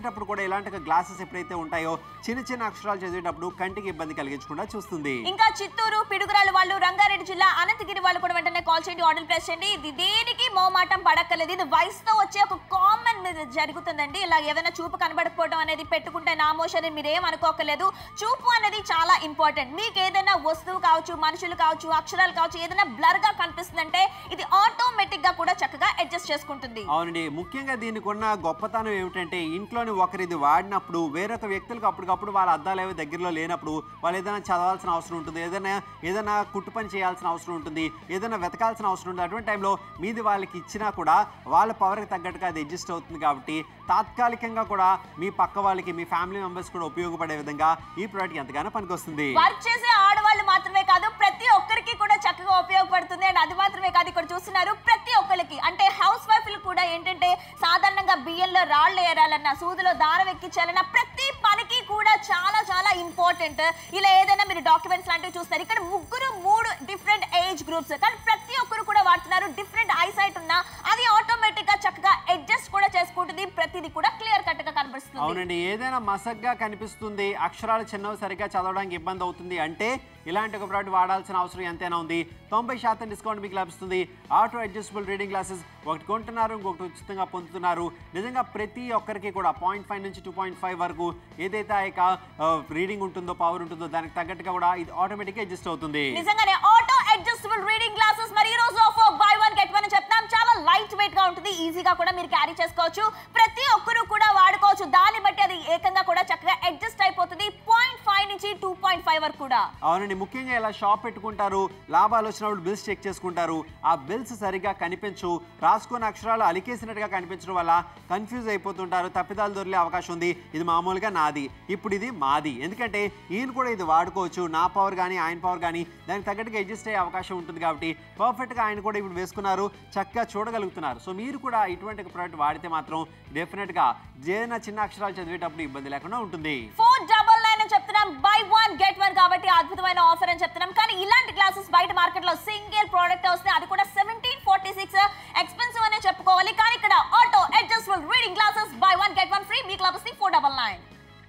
ఇలాంటి గ్లాసెస్ ఎప్పుడైతే ఉంటాయో చిన్న చిన్న అక్షరాలు చదివేటప్పుడు కంటికి ఇబ్బంది కలిగించకుండా చూస్తుంది ఇంకా చిత్తూరు పిడుగురాలు వాళ్ళు రంగారెడ్డి జిల్లా అనంతగిరి వాళ్ళు కూడా వెంటనే కాల్ చేయండి ఆర్డర్ ప్లేస్ చేయండి ఇది దేనికి మోమాటం పడక్కలేదు ఇది వయసుతో వచ్చే ఒక కామన్ జరుగుతుందండి ఇలా ఏదైనా చూపు కనబడకపోవడం అనేది పెట్టుకుంటే నామోషని మీరేం అనుకోకలేదు చూపు అనేది చాలా ఇంపార్టెంట్ మీకు ఏదైనా వస్తువు కావచ్చు మనుషులు కావచ్చు అక్షరాలు కావచ్చు ఏదైనా బ్లర్ గా కనిపిస్తుందంటే ఇది ఆటోమేటిక్ గా కూడా చక్కగా అడ్జస్ట్ చేసుకుంటుంది అవునండి ముఖ్యంగా దీనికి ఉన్న గొప్పతనం ఏమిటంటే ఇంట్లోని ఒకరు ఇది వాడినప్పుడు వేరొక వ్యక్తులకు అప్పటికప్పుడు వాళ్ళ అద్దాలు ఏవి దగ్గరలో లేనప్పుడు వాళ్ళు ఏదైనా చదవాల్సిన అవసరం ఉంటుంది ఏదైనా ఏదైనా కుట్టు పని చేయాల్సిన అవసరం ఉంటుంది ఏదైనా వెతకాల్సిన అవసరం ఉంటుంది అటువంటి టైంలో మీది వాళ్ళకి ఇచ్చినా కూడా వాళ్ళ పవర్కి తగ్గట్టుగా అది అడ్జస్ట్ అవుతుంది కాబట్టి తాత్కాలికంగా కూడా మీ పక్క వాళ్ళకి మీ ఫ్యామిలీ మెంబర్స్ కూడా ఉపయోగపడే విధంగా ఈ ప్రోడక్ట్ ఎంతగానో పనికొస్తుంది వర్క్ చేసే ఆడవాళ్ళు మాత్రమే కాదు ప్రతి ఒక్కరికి కూడా చక్కగా ఉపయోగపడుతుంది అండ్ అది మాత్రమే కాదు ఇక్కడ చూస్తున్నారు ప్రతి ఒక్కరికి అంటే హౌస్ వైఫ్లు కూడా ఏంటంటే సాధారణంగా బియ్యంలో రాళ్ళు ఏరాలన్నా సూదిలో దారం ఎక్కించాలన్నా ప్రతి పనికి కూడా చాలా చాలా ఇంపార్టెంట్ ఇలా ఏదైనా మీరు డాక్యుమెంట్స్ లాంటివి చూస్తారు ఇక్కడ ముగ్గురు మూడు డిఫరెంట్ ఏజ్ గ్రూప్స్ కానీ ప్రతి ఒక్కరు కూడా వాడుతున్నారు డిఫరెంట్ ఐసైట్ ఉన్నా అది ఆటోమేటిక్ గా చక్కగా అడ్జస్ట్ కూడా చేసుకుంటుంది ప్రతిదీ కూడా క్లియర్ కట్ గా కనిపిస్తుంది అవునండి ఏదైనా మసగ్గా కనిపిస్తుంది అక్షరాలు చిన్నవి సరిగ్గా చదవడానికి ఇబ్బంది అవుతుంది అంటే ఇలాంటి ఒక ప్రోడక్ట్ వాడాల్సిన అవసరం ఎంతైనా ఉంది తొంభై శాతం డిస్కౌంట్ మీకు లభిస్తుంది ఆటో అడ్జస్టబుల్ రీడింగ్ గ్లాసెస్ ఒకటి కొంటున్నారు ఇంకొకటి ఉచితంగా పొందుతున్నారు నిజంగా ప్రతి ఒక్కరికి కూడా పాయింట్ ఫైవ్ నుంచి టూ పాయింట్ ఫైవ్ వరకు ఏదైతే ఆ యొక్క రీడింగ్ ఉంటుందో పవర్ ఉంటుందో దానికి తగ్గట్టుగా కూడా ఇది ఆటోమేటిక్గా అడ్జస్ట్ అవుతుంది నిజంగానే ఆటో అడ్జస్టబుల్ రీడింగ్ గ్లాసెస్ మరి ఈ రోజు offer buy one get one చెప్తాం చాలా లైట్ వెయిట్ గా ఉంటుంది ఈజీగా కూడా మీరు క్యారీ చేసుకోవచ్చు ప్రతి ఒక్కరు కూడా వాడుకోవచ్చు దాన్ని బట్టి అది ఏకంగా కూడా చక్కగా అడ్జస్ట్ అయిపోతుంది పాయింట్ ఫైవ్ నుంచి టూ పాయింట్ ఫైవ్ వరకు కూడా అవునండి ముఖ్యంగా ఇలా షాప్ పెట్టుకుంటారు లాభాలు వచ్చినప్పుడు బిల్స్ చెక్ చేసుకుంటారు ఆ బిల్స్ సరిగ్గా కనిపించు రాసుకున్న అక్షరాలు అలికేసినట్టుగా కనిపించడం వల్ల కన్ఫ్యూజ్ అయిపోతుంటారు తప్పిదాలు దొరికే అవకాశం ఉంది ఇది మామూలుగా నాది ఇప్పుడు ఇది మాది ఎందుకంటే ఈయన కూడా ఇది వాడుకోవచ్చు నా పవర్ కానీ ఆయన పవర్ కానీ దానికి తగ్గట్టుగా అడ్జస్ట్ అయ్యే అవకాశం ఉంటుంది కాబట్టి పర్ఫెక్ట్గా ఆయన కూడా ఇప్పుడు వేసుకున్నారు చక్కగా చూడగలుగుతున్నారు సో మీరు కూడా ఇటువంటి ప్రోడక్ట్ వాడితే మాత్రం డెఫినెట్గా ఏదైనా చిన్న అక్షరాలు చదివేటప్పుడు ఇబ్బంది లేకుండా ఉంటుంది ఫోర్ డబల్ నైన్ అని చెప్తున్నాం బై వన్ గెట్ వన్ కాబట్టి అద్భుతమైన ఆఫర్ అని చెప్తున్నాం కానీ ఇలాంటి గ్లాసెస్ బయట మార్కెట్ లో సింగిల్ ప్రోడక్ట్ వస్తే అది కూడా సెవెంటీన్ ఫార్టీ సిక్స్ ఎక్స్పెన్సివ్ అనే చెప్పుకోవాలి కానీ ఇక్కడ auto adjustable reading glasses buy one get one free మీకు లభిస్తుంది ఫోర్ డబల్ నైన్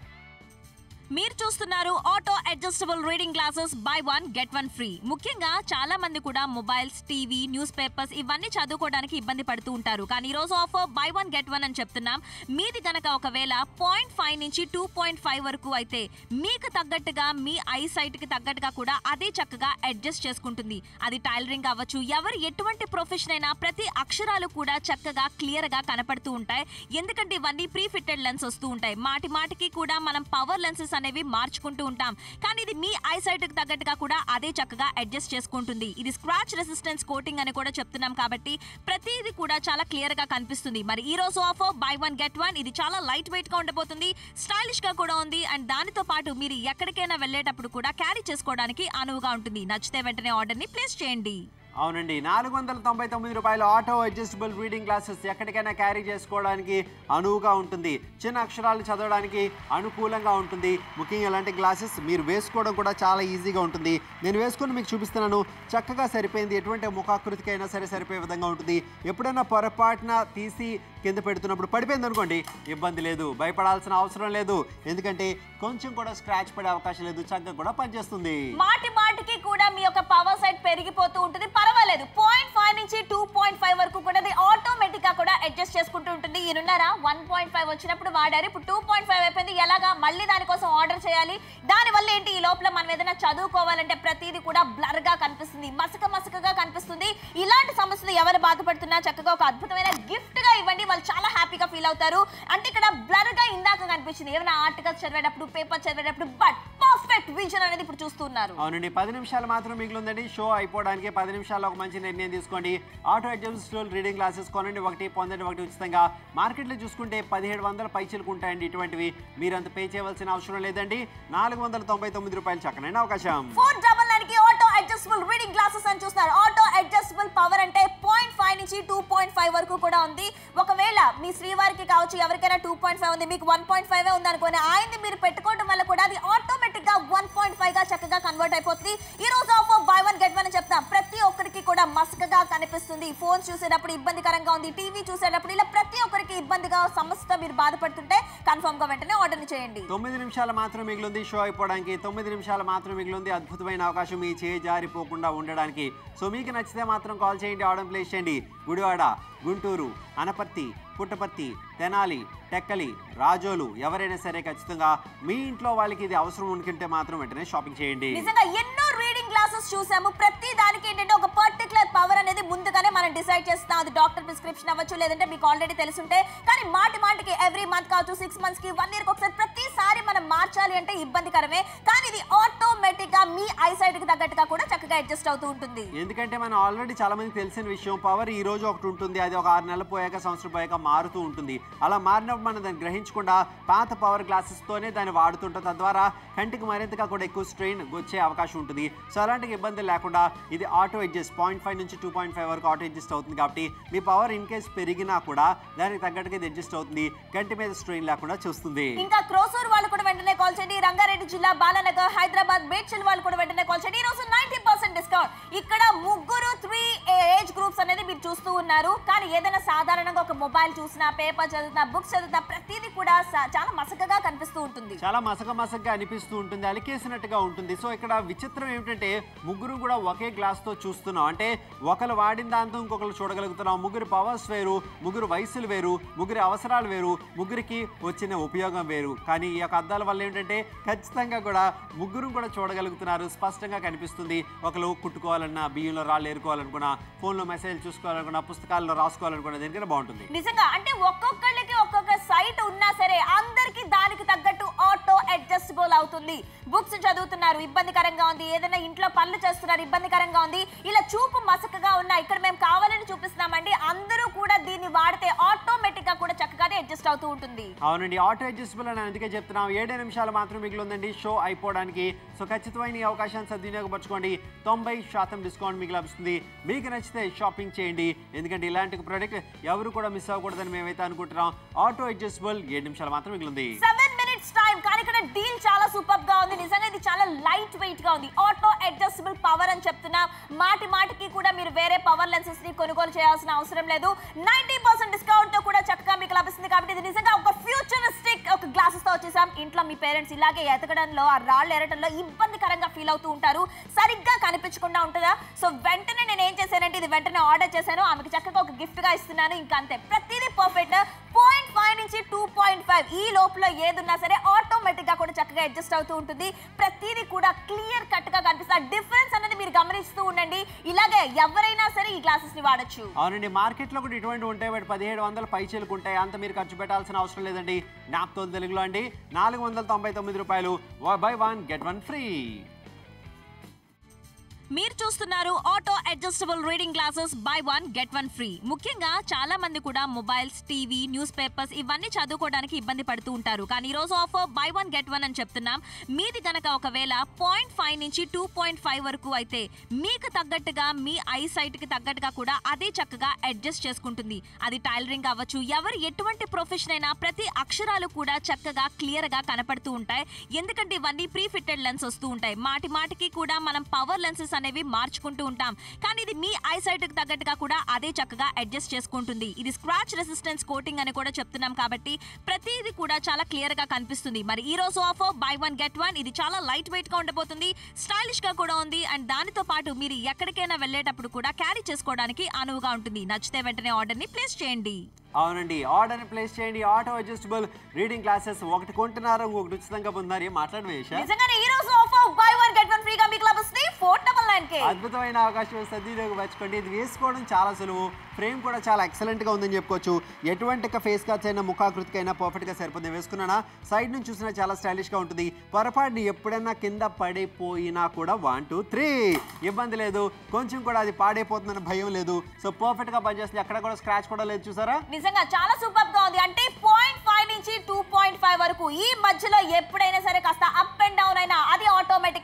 మీరు చూస్తున్నారు auto adjustable reading glasses buy one get one free ముఖ్యంగా చాలా మంది కూడా మొబైల్స్ టీవీ న్యూస్ పేపర్స్ ఇవన్నీ చదువుకోవడానికి ఇబ్బంది పడుతూ ఉంటారు కానీ ఈ రోజు offer buy one get one అని చెప్తున్నాం మీది గనక ఒకవేళ పాయింట్ ఫైవ్ నుంచి టూ పాయింట్ ఫైవ్ వరకు అయితే మీకు తగ్గట్టుగా మీ ఐ సైట్ కి తగ్గట్టుగా కూడా అదే చక్కగా అడ్జస్ట్ చేసుకుంటుంది అది టైలరింగ్ అవ్వచ్చు ఎవరు ఎటువంటి ప్రొఫెషన్ అయినా ప్రతి అక్షరాలు కూడా చక్కగా క్లియర్ గా కనపడుతూ ఉంటాయి ఎందుకంటే ఇవన్నీ ప్రీ ఫిట్టెడ్ లెన్స్ వస్తూ ఉంటాయి మాటి మాటికి కూడా మనం పవర్ లెన్సెస్ అనేవి మార్చుకుంటూ ఉంటాం కానీ ఇది మీ ఐ సైట్ కి తగ్గట్టుగా కూడా అదే చక్కగా అడ్జస్ట్ చేసుకుంటుంది ఇది స్క్రాచ్ రెసిస్టెన్స్ కోటింగ్ అని కూడా చెప్తున్నాం కాబట్టి ప్రతిదీ కూడా చాలా క్లియర్ గా కనిపిస్తుంది మరి ఈ రోజు offer buy one get one ఇది చాలా లైట్ వెయిట్ గా ఉండబోతుంది స్టైలిష్ గా కూడా ఉంది అండ్ దానితో పాటు మీరు ఎక్కడికైనా వెళ్ళేటప్పుడు కూడా క్యారీ చేసుకోవడానికి అనువుగా ఉంటుంది నచ్చితే వెంటనే ఆర్డర్ ని ప్లేస్ చేయండి అవునండి నాలుగు వందల తొంభై తొమ్మిది రూపాయలు ఆటో అడ్జస్టబుల్ రీడింగ్ గ్లాసెస్ ఎక్కడికైనా క్యారీ చేసుకోవడానికి అనువుగా ఉంటుంది చిన్న అక్షరాలు చదవడానికి అనుకూలంగా ఉంటుంది ముఖ్యంగా ఇలాంటి గ్లాసెస్ మీరు వేసుకోవడం కూడా చాలా ఈజీగా ఉంటుంది నేను వేసుకొని మీకు చూపిస్తున్నాను చక్కగా సరిపోయింది ఎటువంటి ముఖాకృతికి అయినా సరే సరిపోయే విధంగా ఉంటుంది ఎప్పుడైనా పొరపాటున తీసి కింద పెడుతున్నప్పుడు పడిపోయింది అనుకోండి ఇబ్బంది లేదు భయపడాల్సిన అవసరం లేదు ఎందుకంటే కొంచెం కూడా స్క్రాచ్ పడే అవకాశం లేదు చక్కగా కూడా పనిచేస్తుంది మాటి మాటికి కూడా మీ యొక్క పవర్ సైడ్ పెరిగిపోతూ ఉంటుంది పర్వాలేదు పాయింట్ ఫైవ్ నుంచి టూ పాయింట్ ఫైవ్ వరకు కూడా అది ఆటోమేటిక్ గా కూడా అడ్జస్ట్ చేసుకుంటూ ఉంటుంది ఈయనున్నారా వన్ పాయింట్ ఫైవ్ వచ్చినప్పుడు వాడారు ఇప్పుడు టూ పాయింట్ ఫైవ్ అయిపోయింది ఎలాగా మళ్ళీ దానికోసం ఆర్డర్ చేయాలి దాని వల్ల ఏంటి ఈ లోపల మనం ఏదైనా చదువుకోవాలంటే ప్రతిదీ కూడా బ్లర్ గా కనిపిస్తుంది మసక మసకగా కనిపిస్తుంది ఇలాంటి సమస్యలు ఎవరు బాధపడుతున్నా చక్కగా ఒక అద్భుతమైన గిఫ్ట్ గా ఇవ్వండి వాళ్ళు చాలా హ్యాపీగా ఫీల్ అవుతారు అంటే ఇక్కడ బ్లర్ గా ఇందాక కనిపించింది ఏమైనా ఆర్టికల్స్ చదివేటప్పుడు పేపర్ చదివేటప్పుడు బట్ పర్ఫెక్ట్ విజన్ అనేది ఇప్పుడు చూస్తున్నారు అవునండి పది నిమిషాలు మాత్రం మిగిలిందండి షో అయిపోవడానికి పది నిమిషాల్లో ఒక మంచి నిర్ణయం తీసుకోండి ఆటో అడ్జస్టబుల్ రీడింగ్ క్లాసెస్ కొనండి ఒకటి పొందండి ఒకటి ఉచితంగా మార్కెట్లో చూసుకుంటే పదిహేడు వందల పైచీలకు ఉంటాయండి ఇటువంటివి మీరంత పే చేయవలసిన అవసరం లేదండి నాలుగు వందల తొంభై తొమ్మిది రూపాయలు చక్కనైన అవకాశం ఫోర్ డబల్ నైన్ కి ఆటో అడ్జస్టబుల్ రీడింగ్ గ్లాసెస్ అని చూస్తున్నారు ఆటో అడ్జస్టబుల్ పవర్ అంటే పాయింట్ ఫైవ్ నుంచి టూ పాయింట్ ఫైవ్ వరకు కూడా ఉంది ఒకవేళ మీ శ్రీవారికి కావచ్చు ఎవరికైనా టూ పాయింట్ ఫైవ్ ఉంది మీకు వన్ పాయింట్ ఫైవ్ ఉంది అనుకోని ఆయన్ని మీరు పెట్టుకోవడం వల్ల కూడా అది ఆటోమేటిక్ గా వన్ పాయింట్ ఫైవ్ గా చక్కగా కన్వర్ట్ అయిపోతుంది ఈ రోజు offer buy one get one అని చెప్తాం ప్రతి ఒక్కరికి కూడా మసకగా కనిపిస్తుంది ఫోన్ చూసేటప్పుడు ఇబ్బందికరంగా ఉంది టీవీ చూసేటప్పుడు ఇలా ప్రతి ఒక్కరికి ఇబ్బందిగా సమస్యతో మీరు బాధపడుతుంటే కన్ఫర్మ్ గా వెంటనే ఆర్డర్ చేయండి తొమ్మిది నిమిషాలు మాత్రం మిగిలింది షో అయిపోవడానికి తొమ్మిది నిమిషాలు మాత్రం మిగిలింది అద్భుతమైన అవకాశం మీ చేయి జారిపోకుండా ఉండడానికి సో మీకు నచ్చితే మాత్రం కాల్ చేయండి ఆర్డర్ ప్లేస్ చేయండి గుడివాడ గుంటూరు అనపర్తి పుట్టపర్తి తెనాలి టెక్కలి రాజోలు ఎవరైనా సరే ఖచ్చితంగా మీ ఇంట్లో వాళ్ళకి ఇది అవసరం అనుకుంటే మాత్రం వెంటనే షాపింగ్ చేయండి నిజంగా ఎన్నో రీడింగ్ క్లాసెస్ చూసాము ప్రతి దానికి ఏంటంటే ఒక పర్టికులర్ పవర్ అనేది ముందుగానే మనం డిసైడ్ చేస్తాం అది డాక్టర్ ప్రిస్క్రిప్షన్ అవ్వచ్చు లేదంటే మీకు ఆల్రెడీ తెలుసుంటే కానీ మాటి మాటికి ఎవ్రీ మంత్ కావచ్చు సిక్స్ మంత్స్ కి వన్ ఇయర్ ఒకసారి ప్రతిసారి మనం మార్చాలి అంటే ఇబ్బందికరమే కానీ ఇది ఆటోమేటిక్ గా మీ ఐసైట్ కి తగ్గట్టుగా కూడా చక్కగా అడ్జస్ట్ అవుతూ ఉంటుంది ఎందుకంటే మనం ఆల్రెడీ చాలా మందికి తెలిసిన విషయం పవర్ ఈ రోజు ఒకటి ఉంటుంది అది ఒక ఆరు నెలలు పోయాక సంవత్సరం పోయాక మారుతూ ఉంటుంది అలా మారినప్పుడు మనం దాన్ని గ్రహించకుండా పాత పవర్ గ్లాసెస్తోనే దాన్ని వాడుతుంటాం తద్వారా కంటికి మరింతగా కూడా ఎక్కువ స్ట్రెయిన్ వచ్చే అవకాశం ఉంటుంది సో అలాంటి ఇబ్బందులు లేకుండా ఇది ఆటో అడ్జస్ట్ పాయింట్ ఫైవ్ నుంచి టూ పాయింట్ ఫైవ్ వరకు ఆటో అడ్జస్ట్ అవుతుంది కాబట్టి మీ పవర్ ఇన్ కేస్ పెరిగినా కూడా దానికి తగ్గట్టుగా ఇది అడ్జస్ట్ అవుతుంది కంటి మీద స్ట్రెయిన్ లేకుండా చూస్తుంది ఇంకా క్రోసూర్ వాళ్ళు కూడా వెంటనే కాల్ చేయండి రంగారెడ్డి జిల్లా బాలానగర్ హైదరాబాద్ మేడ్చల్ వాళ్ళు కూడా వెంటనే కాల్ చేయండి ఈ రోజు నైన్టీ పర్సెంట్ డిస్కౌంట్ ఇక్కడ ముగ్గురు త్రీ ఏజ్ గ్రూప్స్ అనేది మీరు చూస్తూ ఉన్నారు కానీ ఏదైనా సాధారణంగా ఒక మొబైల్ చూసినా పేపర్ చదువుతున్నా బుక్స్ చదువుతున్నా ప్రతిదీ కూడా సా- చాలా మసకగా కనిపిస్తూ ఉంటుంది చాలా మసక మసకగా అనిపిస్తూ ఉంటుంది అలికేసినట్టుగా ఉంటుంది సో ఇక్కడ విచిత్రం ఏమిటంటే ముగ్గురు కూడా ఒకే గ్లాస్ తో చూస్తున్నాం అంటే ఒకరు వాడిన దాంతో ఇంకొకరు చూడగలుగుతున్నాం ముగ్గురు పవర్స్ వేరు ముగ్గురు వయసులు వేరు ముగ్గురి అవసరాలు వేరు ముగ్గురికి వచ్చిన ఉపయోగం వేరు కానీ ఈ యొక్క అద్దాల వల్ల ఏంటంటే ఖచ్చితంగా కూడా ముగ్గురు కూడా చూడగలుగుతున్నారు స్పష్టంగా కనిపిస్తుంది ఒకరు కుట్టుకోవాలన్నా బియ్యంలో రాళ్ళు ఏరుకోవాలనుకున్నా ఫోన్లో మెసేజ్ చూసుకోవాలనుకున్నా పుస్తకాల్లో రాసుకోవాలనుకున్నా దేనికైనా బాగుంటుంది నిజంగా అంటే ఒక్కొక్కళ్ళకి ఒక్కొక్క సైట్ ఉన్నా సరే అందరికి దానికి తగ్గట్టు ఆటో అడ్జస్టబుల్ అవుతుంది బుక్స్ చదువుతున్నారు ఇబ్బందికరంగా ఉంది ఏదైనా ఇంట్లో పనులు చేస్తున్నారు ఇబ్బందికరంగా ఉంది ఇలా చూపు మసకగా ఉన్నా ఇక్కడ మేము కావాలని చూపిస్తున్నామండి అందరూ కూడా దీన్ని వాడితే ఆటోమేటిక్ గా కూడా చక్కగానే అడ్జస్ట్ అవుతూ ఉంటుంది అవునండి ఆటో అడ్జస్టబుల్ అని అందుకే చెప్తున్నాం ఏడే నిమిషాలు మాత్రం మిగిలి ఉందండి షో అయిపోవడానికి సో ఖచ్చితమైన ఈ అవకాశాన్ని సద్వినియోగపరచుకోండి తొంభై శాతం డిస్కౌంట్ మీకు లభిస్తుంది మీకు నచ్చితే షాపింగ్ చేయండి ఎందుకంటే ఇలాంటి ప్రోడక్ట్ ఎవరు కూడా మిస్ అవ్వకూడదని మేమైతే అనుకుంటున్నాం ఆటో అడ్జస్టబుల్ ఏడు నిమిషాలు మాత్రం మిగిలింది సెవెన్ మినిట్స్ టైం కానీ ఇక్కడ డీల్ చాలా సూపర్ గా ఉంది నిజంగా ఇది చాలా లైట్ వెయిట్ గా ఉంది ఆటో అడ్జస్టబుల్ పవర్ అని చెప్తున్నా మాటి మాటికి కూడా మీరు వేరే పవర్ లెన్సెస్ ని కొనుగోలు చేయాల్సిన అవసరం లేదు నైన్టీ పర్సెంట్ డిస్కౌంట్ తో కూడా చక్కగా మీకు లభిస్తుంది కాబట్టి ఇది నిజంగా ఒక ఫ్యూచరిస్టిక్ ఒక గ్లాసెస్ తో వచ్చేసాం ఇంట్లో మీ పేరెంట్స్ ఇలాగే ఎతకడంలో ఆ రాళ్ళు ఎరటంలో ఇబ్బందికరంగా ఫీల్ అవుతూ ఉంటారు సరిగ్గా కనిపించకుండా ఉంటుందా సో వెంటనే నేను ఏం చేశానంటే ఇది వెంటనే ఆర్డర్ చేశాను ఆమెకి చక్కగా ఒక గిఫ్ట్ గా ఇస్తున్నాను ఇంకా అంతే ప్రతిదీ పర్ఫెక్ట్ పాయింట్ ఫైవ్ నుంచి టూ పాయింట్ ఫైవ్ ఈ లోపల ఏదున్నా సరే ఆటోమేటిక్ గా కూడా చక్కగా అడ్జస్ట్ అవుతూ ఉంటుంది ప్రతిదీ కూడా క్లియర్ కట్ గా కనిపిస్తుంది డిఫరెన్స్ అనేది మీరు గమనిస్తూ ఉండండి ఇలాగే ఎవరైనా సరే ఈ గ్లాసెస్ ని వాడచ్చు అవునండి మార్కెట్లో కూడా ఇటువంటి ఉంటాయి బట్ పదిహేడు వందల పైచీలకు ఉంటాయి అంత మీరు ఖర్చు పెట్టాల్సిన అవసరం లేదండి నాప్తో తెలుగులో అండి నాలుగు వందల తొంభై తొమ్మిది రూపాయలు buy one get one free మీరు చూస్తున్నారు auto adjustable reading glasses buy one get one free ముఖ్యంగా చాలా మంది కూడా మొబైల్స్ టీవీ న్యూస్ పేపర్స్ ఇవన్నీ చదువుకోవడానికి ఇబ్బంది పడుతూ ఉంటారు కానీ ఈ రోజు offer buy one get one అని చెప్తున్నాం మీది గనక ఒకవేళ పాయింట్ ఫైవ్ నుంచి టూ పాయింట్ ఫైవ్ వరకు అయితే మీకు తగ్గట్టుగా మీ ఐ సైట్ కి తగ్గట్టుగా కూడా అదే చక్కగా అడ్జస్ట్ చేసుకుంటుంది అది టైలరింగ్ అవ్వచ్చు ఎవరు ఎటువంటి ప్రొఫెషన్ అయినా ప్రతి అక్షరాలు కూడా చక్కగా క్లియర్ గా కనపడుతూ ఉంటాయి ఎందుకంటే ఇవన్నీ ప్రీ ఫిట్టెడ్ లెన్స్ వస్తూ ఉంటాయి మాటి మాటికి కూడా మనం పవర్ లెన్సెస్ అనేవి మార్చుకుంటూ ఉంటాం కానీ ఇది మీ ఐ సైట్ కి తగ్గట్టుగా కూడా అదే చక్కగా అడ్జస్ట్ చేసుకుంటుంది ఇది స్క్రాచ్ రెసిస్టెన్స్ కోటింగ్ అని కూడా చెప్తున్నాం కాబట్టి ప్రతిదీ కూడా చాలా క్లియర్ గా కనిపిస్తుంది మరి ఈ రోజు offer buy one get one ఇది చాలా లైట్ వెయిట్ గా ఉండబోతుంది స్టైలిష్ గా కూడా ఉంది అండ్ దానితో పాటు మీరు ఎక్కడికైనా వెళ్ళేటప్పుడు కూడా క్యారీ చేసుకోవడానికి అనువుగా ఉంటుంది నచ్చితే వెంటనే ఆర్డర్ ని ప్లేస్ చేయండి అవునండి ఆర్డర్ ప్లేస్ చేయండి ఆటో అడ్జస్టబుల్ రీడింగ్ క్లాసెస్ ఒకటి కొంటున్నారు ఇంకొకటి ఉచితంగా పొందుతారు ఏం మాట్లాడమేష నిజంగానే ఈ రోజు offer buy one get one ఫ్రీగా మీకు లభిస్తుంది ఫోర్ డబల్ నైన్ కే అద్భుతమైన అవకాశం సద్వినియోగపరచుకోండి ఇది వేసుకోవడం చాలా సులువు ఫ్రేమ్ కూడా చాలా ఎక్సలెంట్ గా ఉందని చెప్పుకోవచ్చు ఎటువంటి ఫేస్ కట్స్ అయినా ముఖాకృతికైనా పర్ఫెక్ట్ గా సరిపోతుంది వేసుకున్నానా సైడ్ నుంచి చూసినా చాలా స్టైలిష్ గా ఉంటుంది పొరపాటుని ఎప్పుడైనా కింద పడిపోయినా కూడా వన్ టూ త్రీ ఇబ్బంది లేదు కొంచెం కూడా అది పాడైపోతుందన్న భయం లేదు సో పర్ఫెక్ట్ గా పనిచేస్తుంది ఎక్కడ కూడా స్క్రాచ్ కూడా లేదు చూసారా నిజంగా చాలా సూపర్ గా ఉంది అంటే పాయింట్ ఫైవ్ నుంచి టూ పాయింట్ ఫైవ్ వరకు ఈ మధ్యలో ఎప్పుడైనా సరే కాస్త అప్ అండ్ డౌన్ అయినా అది ఆటోమేటిక్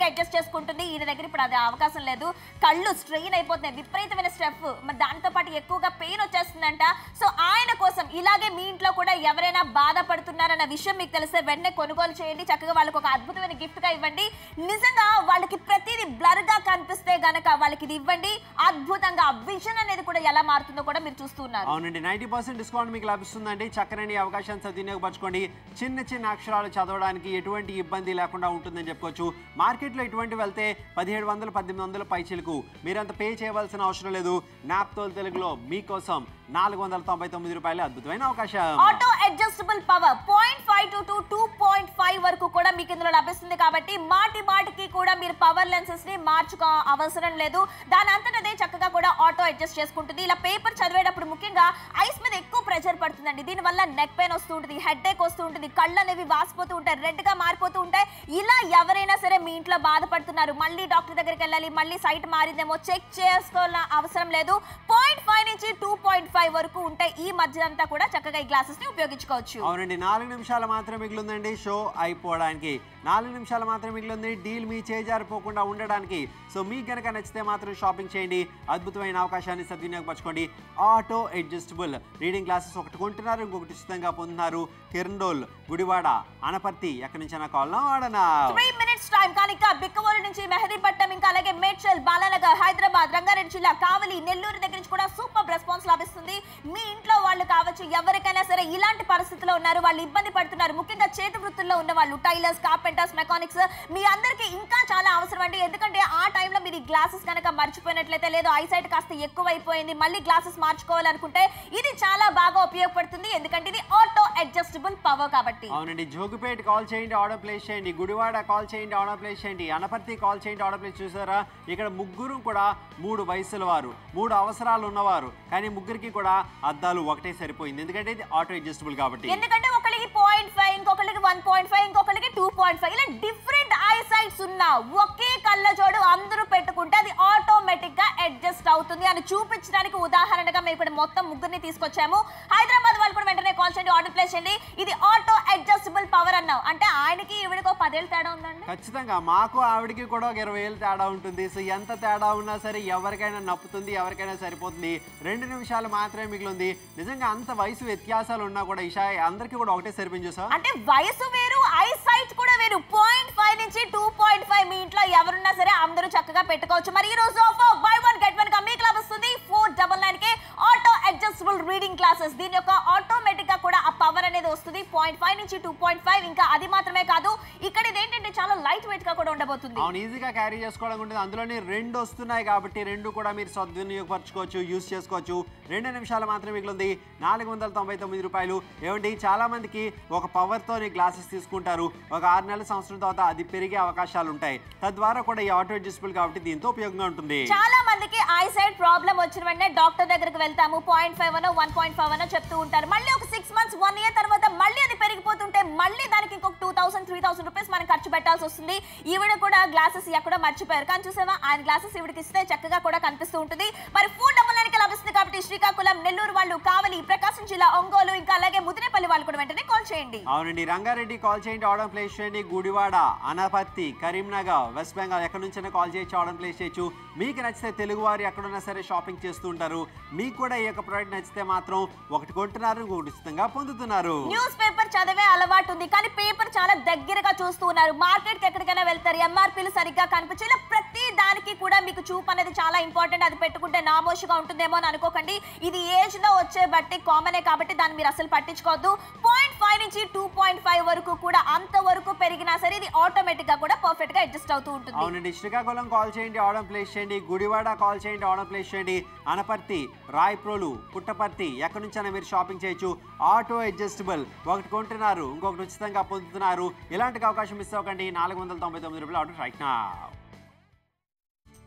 గా అడ్జస్ట్ చేసుకుంటుంది ఈయన దగ్గర ఇప్పుడు అది అవకాశం లేదు కళ్ళు స్ట్రెయిన్ అయిపోతున్నాయి విపరీతమైన స్ట్రెఫ్ మరి దాంతో పాటు ఎక్కువగా పెయిన్ వచ్చేస్తుందంట సో ఆయన కోసం ఇలాగే మీ ఇంట్లో కూడా ఎవరైనా బాధపడుతున్నారన్న విషయం మీకు తెలిస్తే వెంటనే కొనుగోలు చేయండి చక్కగా వాళ్ళకి ఒక అద్భుతమైన గిఫ్ట్ గా ఇవ్వండి నిజంగా వాళ్ళకి ప్రతిదీ బ్లర్ గా కనిపిస్తే గనక వాళ్ళకి ఇది ఇవ్వండి అద్భుతంగా విజన్ అనేది కూడా ఎలా మారుతుందో కూడా మీరు చూస్తున్నారు అవునండి నైంటీ పర్సెంట్ డిస్కౌంట్ మీకు లభిస్తుందండి చక్కనని అవకాశాన్ని సద్వినియోగపరచుకోండి చిన్న చిన్న అక్షరాలు చదవడానికి ఎటువంటి ఇబ్బంది లేకుండా ఉంటుందని చెప్పుకోవచ్చు మార్కెట్లో ఇటువంటి వెళ్తే పదిహేడు వందలు పద్దెనిమిది వందల పైచీలకు మీరంత పే చేయవలసిన అవసరం లేదు నాప్తోల్ తెలుగులో మీకోసం నాలుగు వందల తొంభై తొమ్మిది రూపాయలు అద్భుతమైన అవకాశం auto adjustable power point five to two two point five వరకు కూడా మీకు ఇందులో లభిస్తుంది కాబట్టి మాటి మాటికి కూడా మీరు పవర్ లెన్సెస్ ని మార్చుకో అవసరం లేదు దాని అంతటదే చక్కగా కూడా ఆటో అడ్జస్ట్ చేసుకుంటుంది ఇలా పేపర్ చదివేటప్పుడు ముఖ్యంగా ఐస్ మీద ఎక్కువ ప్రెషర్ పడుతుందండి దీనివల్ల నెక్ పెయిన్ వస్తూ ఉంటుంది హెడ్ ఏక్ వస్తూ ఉంటుంది కళ్ళు అనేవి వాసిపోతూ ఉంటాయి రెడ్ గా మారిపోతూ ఉంటాయి ఇలా ఎవరైనా సరే మీ ఇంట్లో బాధపడుతున్నారు మళ్ళీ డాక్టర్ దగ్గరికి వెళ్ళాలి మళ్ళీ సైట్ మారిందేమో చెక్ చేసుకోవాల అవసరం లేదు పాయింట్ ఫైవ్ నుంచి టూ పాయింట్ ఫైవ్ వరకు ఉంటాయి ఈ మధ్య అంతా కూడా చక్కగా ఈ గ్లాసెస్ ని ఉపయోగించుకోవచ్చు అవునండి నాలుగు నిమిషాలు మాత్రం మిగిలిందండి షో అయిపోవడానికి నాలుగు నిమిషాలు మాత్రం మిగిలింది డీల్ మీ చేజారిపోకుండా ఉండడానికి సో మీకు కనుక నచ్చితే మాత్రం షాపింగ్ చేయండి అద్భుతమైన అవకాశాన్ని సద్వినియోగపరచుకోండి ఆటో అడ్జస్టబుల్ రీడింగ్ క్లాసెస్ ఒకటి కొంటున్నారు ఇంకొకటి ఉచితంగా పొందుతున్నారు కిరణ్డోల్ గుడివాడ అనపర్తి ఎక్కడి నుంచి అయినా కాల్ వాడనా త్రీ మినిట్స్ టైం కానీ ఇంకా బిక్కవోలు నుంచి మెహదీపట్నం ఇంకా అలాగే మేడ్చల్ బాలానగర్ హైదరాబాద్ రంగారెడ్డి జిల్లా కావలి నెల్లూరు దగ్గర నుంచి కూడా సూపర్ రెస్పాన్స్ లభిస్తుంది మీ ఇంట్లో వాళ్ళు కావచ్చు ఎవరికైనా సరే ఇలాంటి పరిస్థితిలో ఉన్నారు వాళ్ళు ఇబ్బంది పడుతున్నారు ముఖ్యంగా చేతి వృత్తుల్లో ఉన్న వాళ్ళు టైలర్స్ కార్పెంటర్స్ మెకానిక్స్ మీ అందరికీ ఇంకా చాలా అవసరం అండి ఎందుకంటే ఆ టైంలో మీరు ఈ గ్లాసెస్ కనుక మర్చిపోయినట్లయితే లేదు ఐసైట్ కాస్త ఎక్కువైపోయింది మళ్ళీ గ్లాసెస్ మార్చుకోవాలనుకుంటే ఇది చాలా బాగా ఉపయోగపడుతుంది ఎందుకంటే ఇది ఆటో అడ్జస్టబుల్ పవర్ కాబట్టి అవునండి జోగిపేట కాల్ చేయండి ఆర్డర్ ప్లేస్ చేయండి గుడివాడ కాల్ చేయండి ఆర్డర్ ప్లేస్ చేయండి అనపర్తి కాల్ చేయండి ఆర్డర్ ప్లేస్ చూసారా ఇక్కడ ముగ్గురు కూడా మూడు వయసుల వారు మూడు అవసరాలు ఉన్నవారు కానీ ముగ్గురికి కూడా అద్దాలు ఒకటే సరిపోయింది ఎందుకంటే ఇది ఆటో అడ్జస్టబుల్ కాబట్టి ఎందుకంటే ఒకరికి పాయింట్ ఫైవ్ ఇంకొకరికి వన్ పాయింట్ ఫైవ్ ఇంకొకరికి టూ పాయింట్ ఫైవ్ ఇలా డిఫరెంట్ ఐ సైట్స్ ఉన్న ఒకే కళ్ళజోడు అందరూ పెట్టుకుంటే అది ఆటోమేటిక్ గా అడ్జస్ట్ అవుతుంది అని చూపించడానికి ఉదాహరణగా మేము ఇక్కడ మొత్తం ముగ్గురిని తీసుకొచ్చాము హైదరాబాద్ వాళ్ళు కూడా వెంటనే కాల్ చేయండి ఆర్డర్ ప్లేస్ చేయండి ఇది ఆటో అడ్జస్టబుల్ పవర్ అన్నాం అంటే ఆయనకి ఈవిడికి ఒక పదేళ్ళు తేడా ఉందండి ఖచ్చితంగా మాకు ఆవిడకి కూడా ఒక ఇరవై ఏళ్ళు తేడా ఉంటుంది సో ఎంత తేడా ఉన్నా సరే ఎవరికైనా నప్పుతుంది ఎవరికైనా సరిపోతుంది రెండు నిమిషాలు మాత్రమే మిగిలింది నిజంగా అంత వయసు వ్యత్యాసాలు ఉన్నా కూడా ఇషా అందరికీ కూడా ఒకటే సరిపోయింది చూసా అంటే వయసు వేరు ఐ సైట్ కూడా వేరు పాయింట్ ఫైవ్ నుంచి టూ పాయింట్ ఫైవ్ మీ ఇంట్లో ఎవరున్నా సరే అందరూ చక్కగా పెట్టుకోవచ్చు మరి ఈ రోజు offer buy one get one గా మీకు లభిస్తుంది ఫోర్ డబల్ నైన్ కే ఆటో అడ్జస్టబుల్ రీడింగ్ క్లాసెస్ దీని యొక్క ఆటోమేటిక్ గా కూడా ఆ పవర్ అనేది వస్తుంది పాయింట్ ఫైవ్ నుంచి టూ పాయింట్ ఫైవ్ ఇంకా అది మాత్రమే కాదు ఇక్కడ ఇది ఏంటంటే చాలా లైట్ వెయిట్ గా కూడా ఉండబోతుంది అవును ఈజీగా క్యారీ చేసుకోవడం ఉంటుంది అందులోని రెండు వస్తున్నాయి కాబట్టి రెండు కూడా మీరు సద్వినియోగపరచుకోవచ్చు యూస్ చేసుకోవచ్చు రెండు నిమిషాలు మాత్రమే మిగిలింది నాలుగు వందల తొంభై తొమ్మిది రూపాయలు ఏమండి చాలా మందికి ఒక పవర్తోని గ్లాసెస్ తీసుకుంటారు ఒక ఆరు నెలల సంవత్సరం తర్వాత అది పెరిగే అవకాశాలు ఉంటాయి తద్వారా కూడా ఈ ఆటో అడ్జస్టబుల్ కాబట్టి దీంతో ఉపయోగంగా ఉంటుంది చాలా మందికి ఐ సైడ్ ప్రాబ్లం వచ్చిన వెంటనే డాక్టర్ దగ్గరికి వెళ్తాము పాయింట్ ఫైవ్ అనో వన్ పాయింట్ ఫైవ్ అనో చెప్తూ ఉంటారు మళ్ళీ ఒక సిక్స్ మంత్స్ వన్ ఇయర్ తర్వాత మళ్ళీ అది పెరిగిపోతుంటే మళ్ళీ దానికి ఇంకొక two thousand three thousand rupees మనం ఖర్చు పెట్టాల్సి వస్తుంది ఈవిడ కూడా గ్లాసెస్ ఎక్కడో మర్చిపోయారు కానీ చూసావా ఆయన గ్లాసెస్ ఈవిడకి ఇస్తే చక్కగా కూడా కనిపిస్తూ ఉంటుంది మరి ఫుడ్ డబ్బులు లభిస్తుంది కాబట్టి శ్రీకాకుళం నెల్లూరు వాళ్ళు కావలి ప్రకాశం జిల్లా ఒంగోలు ఇంకా అలాగే ముదినేపల్లి వాళ్ళు కూడా వెంటనే కాల్ చేయండి అవునండి రంగారెడ్డి కాల్ చేయండి ఆర్డర్ ప్లేస్ చేయండి గుడివాడ అనపర్తి కరీంనగర్ వెస్ట్ బెంగాల్ ఎక్కడి నుంచైనా కాల్ చేయొచ్చు ఆర్డర్ ప్లేస్ చేయొచ్చు మీకు నచ్చితే తెలుగువారు ఎక్కడున్నా సరే షాపింగ్ చేస్తూ ఉంటారు మీకు కూడా ఈ యొక్క ప్రోడక్ట్ నచ్చితే మాత్రం ఒకటి కొంటున్నారు ఇంకొకటి ఉచితంగా పొందుతున్నారు న్యూస్ పేపర్ చదివే అలవాటు ఉంది కానీ పేపర్ చాలా దగ్గరగా చూస్తూ ఉన్నారు మార్కెట్ కి ఎక్కడికైనా వెళ్తారు ఎంఆర్పీలు సరిగ్గా కనిపించే ఇలా ప్రతి దానికి కూడా మీకు చూపు అనేది చాలా ఇంపార్టెంట్ అది పెట్టుకుంటే నామోషిగా ఉంటుందేమో అని అనుకోకండి ఇది ఏజ్ లో వచ్చే బట్టి కామనే కాబట్టి దాన్ని మీరు అసలు పట్టించుకోవద్దు పాయింట్ ఫైవ్ నుంచి టూ పాయింట్ ఫైవ్ వరకు కూడా అంత వరకు పెరిగినా సరే ఇది ఆటోమేటిక్ గా కూడా పర్ఫెక్ట్ గా అడ్జస్ట్ అవుతూ ఉంటుంది అవునండి శ్రీకాకుళం కాల్ చేయండి ఆర్డర్ ప్లేస్ చేయండి గుడివాడ కాల్ చేయండి ఆర్డర్ ప్లేస్ చేయండి అనపర్తి రాయప్రోలు పుట్టపర్తి ఎక్కడి నుంచైనా మీరు షాపింగ్ చేయొచ్చు ఆటో అడ్జస్టబుల్ ఒకటి కొంటున్నారు ఇంకొకటి ఉచితంగా పొందుతున్నారు ఇలాంటి అవకాశం మిస్ అవ్వకండి నాలుగు వందల తొంభై తొమ్మిది రూపాయలు ఆర్డర్ రైట్ నా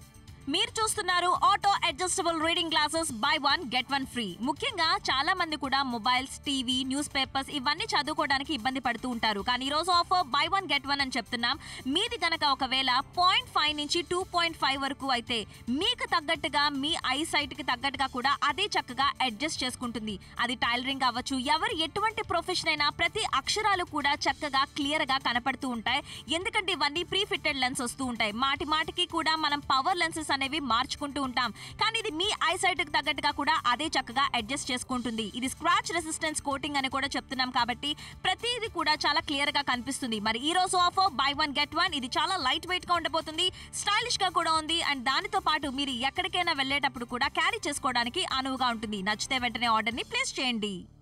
మీరు చూస్తున్నారు auto adjustable reading glasses buy one get one free ముఖ్యంగా చాలా మంది కూడా మొబైల్స్ టీవీ న్యూస్ పేపర్స్ ఇవన్నీ చదువుకోవడానికి ఇబ్బంది పడుతూ ఉంటారు కానీ ఈ రోజు offer buy one get one అని చెప్తున్నాం మీది గనక ఒకవేళ పాయింట్ ఫైవ్ నుంచి టూ పాయింట్ ఫైవ్ వరకు అయితే మీకు తగ్గట్టుగా మీ ఐ సైట్ కి తగ్గట్టుగా కూడా అదే చక్కగా అడ్జస్ట్ చేసుకుంటుంది అది టైలరింగ్ అవ్వచ్చు ఎవరు ఎటువంటి ప్రొఫెషన్ అయినా ప్రతి అక్షరాలు కూడా చక్కగా క్లియర్ గా కనపడుతూ ఉంటాయి ఎందుకంటే ఇవన్నీ ప్రీ ఫిట్టెడ్ లెన్స్ వస్తూ ఉంటాయి మాటి మాటికి కూడా మనం పవర్ లెన్సెస్ అనేవి మార్చుకుంటూ ఉంటాం కానీ ఇది మీ ఐ సైట్ కి తగ్గట్టుగా కూడా అదే చక్కగా అడ్జస్ట్ చేసుకుంటుంది ఇది స్క్రాచ్ రెసిస్టెన్స్ కోటింగ్ అని కూడా చెప్తున్నాం కాబట్టి ప్రతిదీ కూడా చాలా క్లియర్ గా కనిపిస్తుంది మరి ఈ రోజు offer buy one get one ఇది చాలా లైట్ వెయిట్ గా ఉండబోతుంది స్టైలిష్ గా కూడా ఉంది అండ్ దానితో పాటు మీరు ఎక్కడికైనా వెళ్ళేటప్పుడు కూడా క్యారీ చేసుకోవడానికి అనువుగా ఉంటుంది నచ్చితే వెంటనే ఆర్డర్ ని ప్లేస్ చేయండి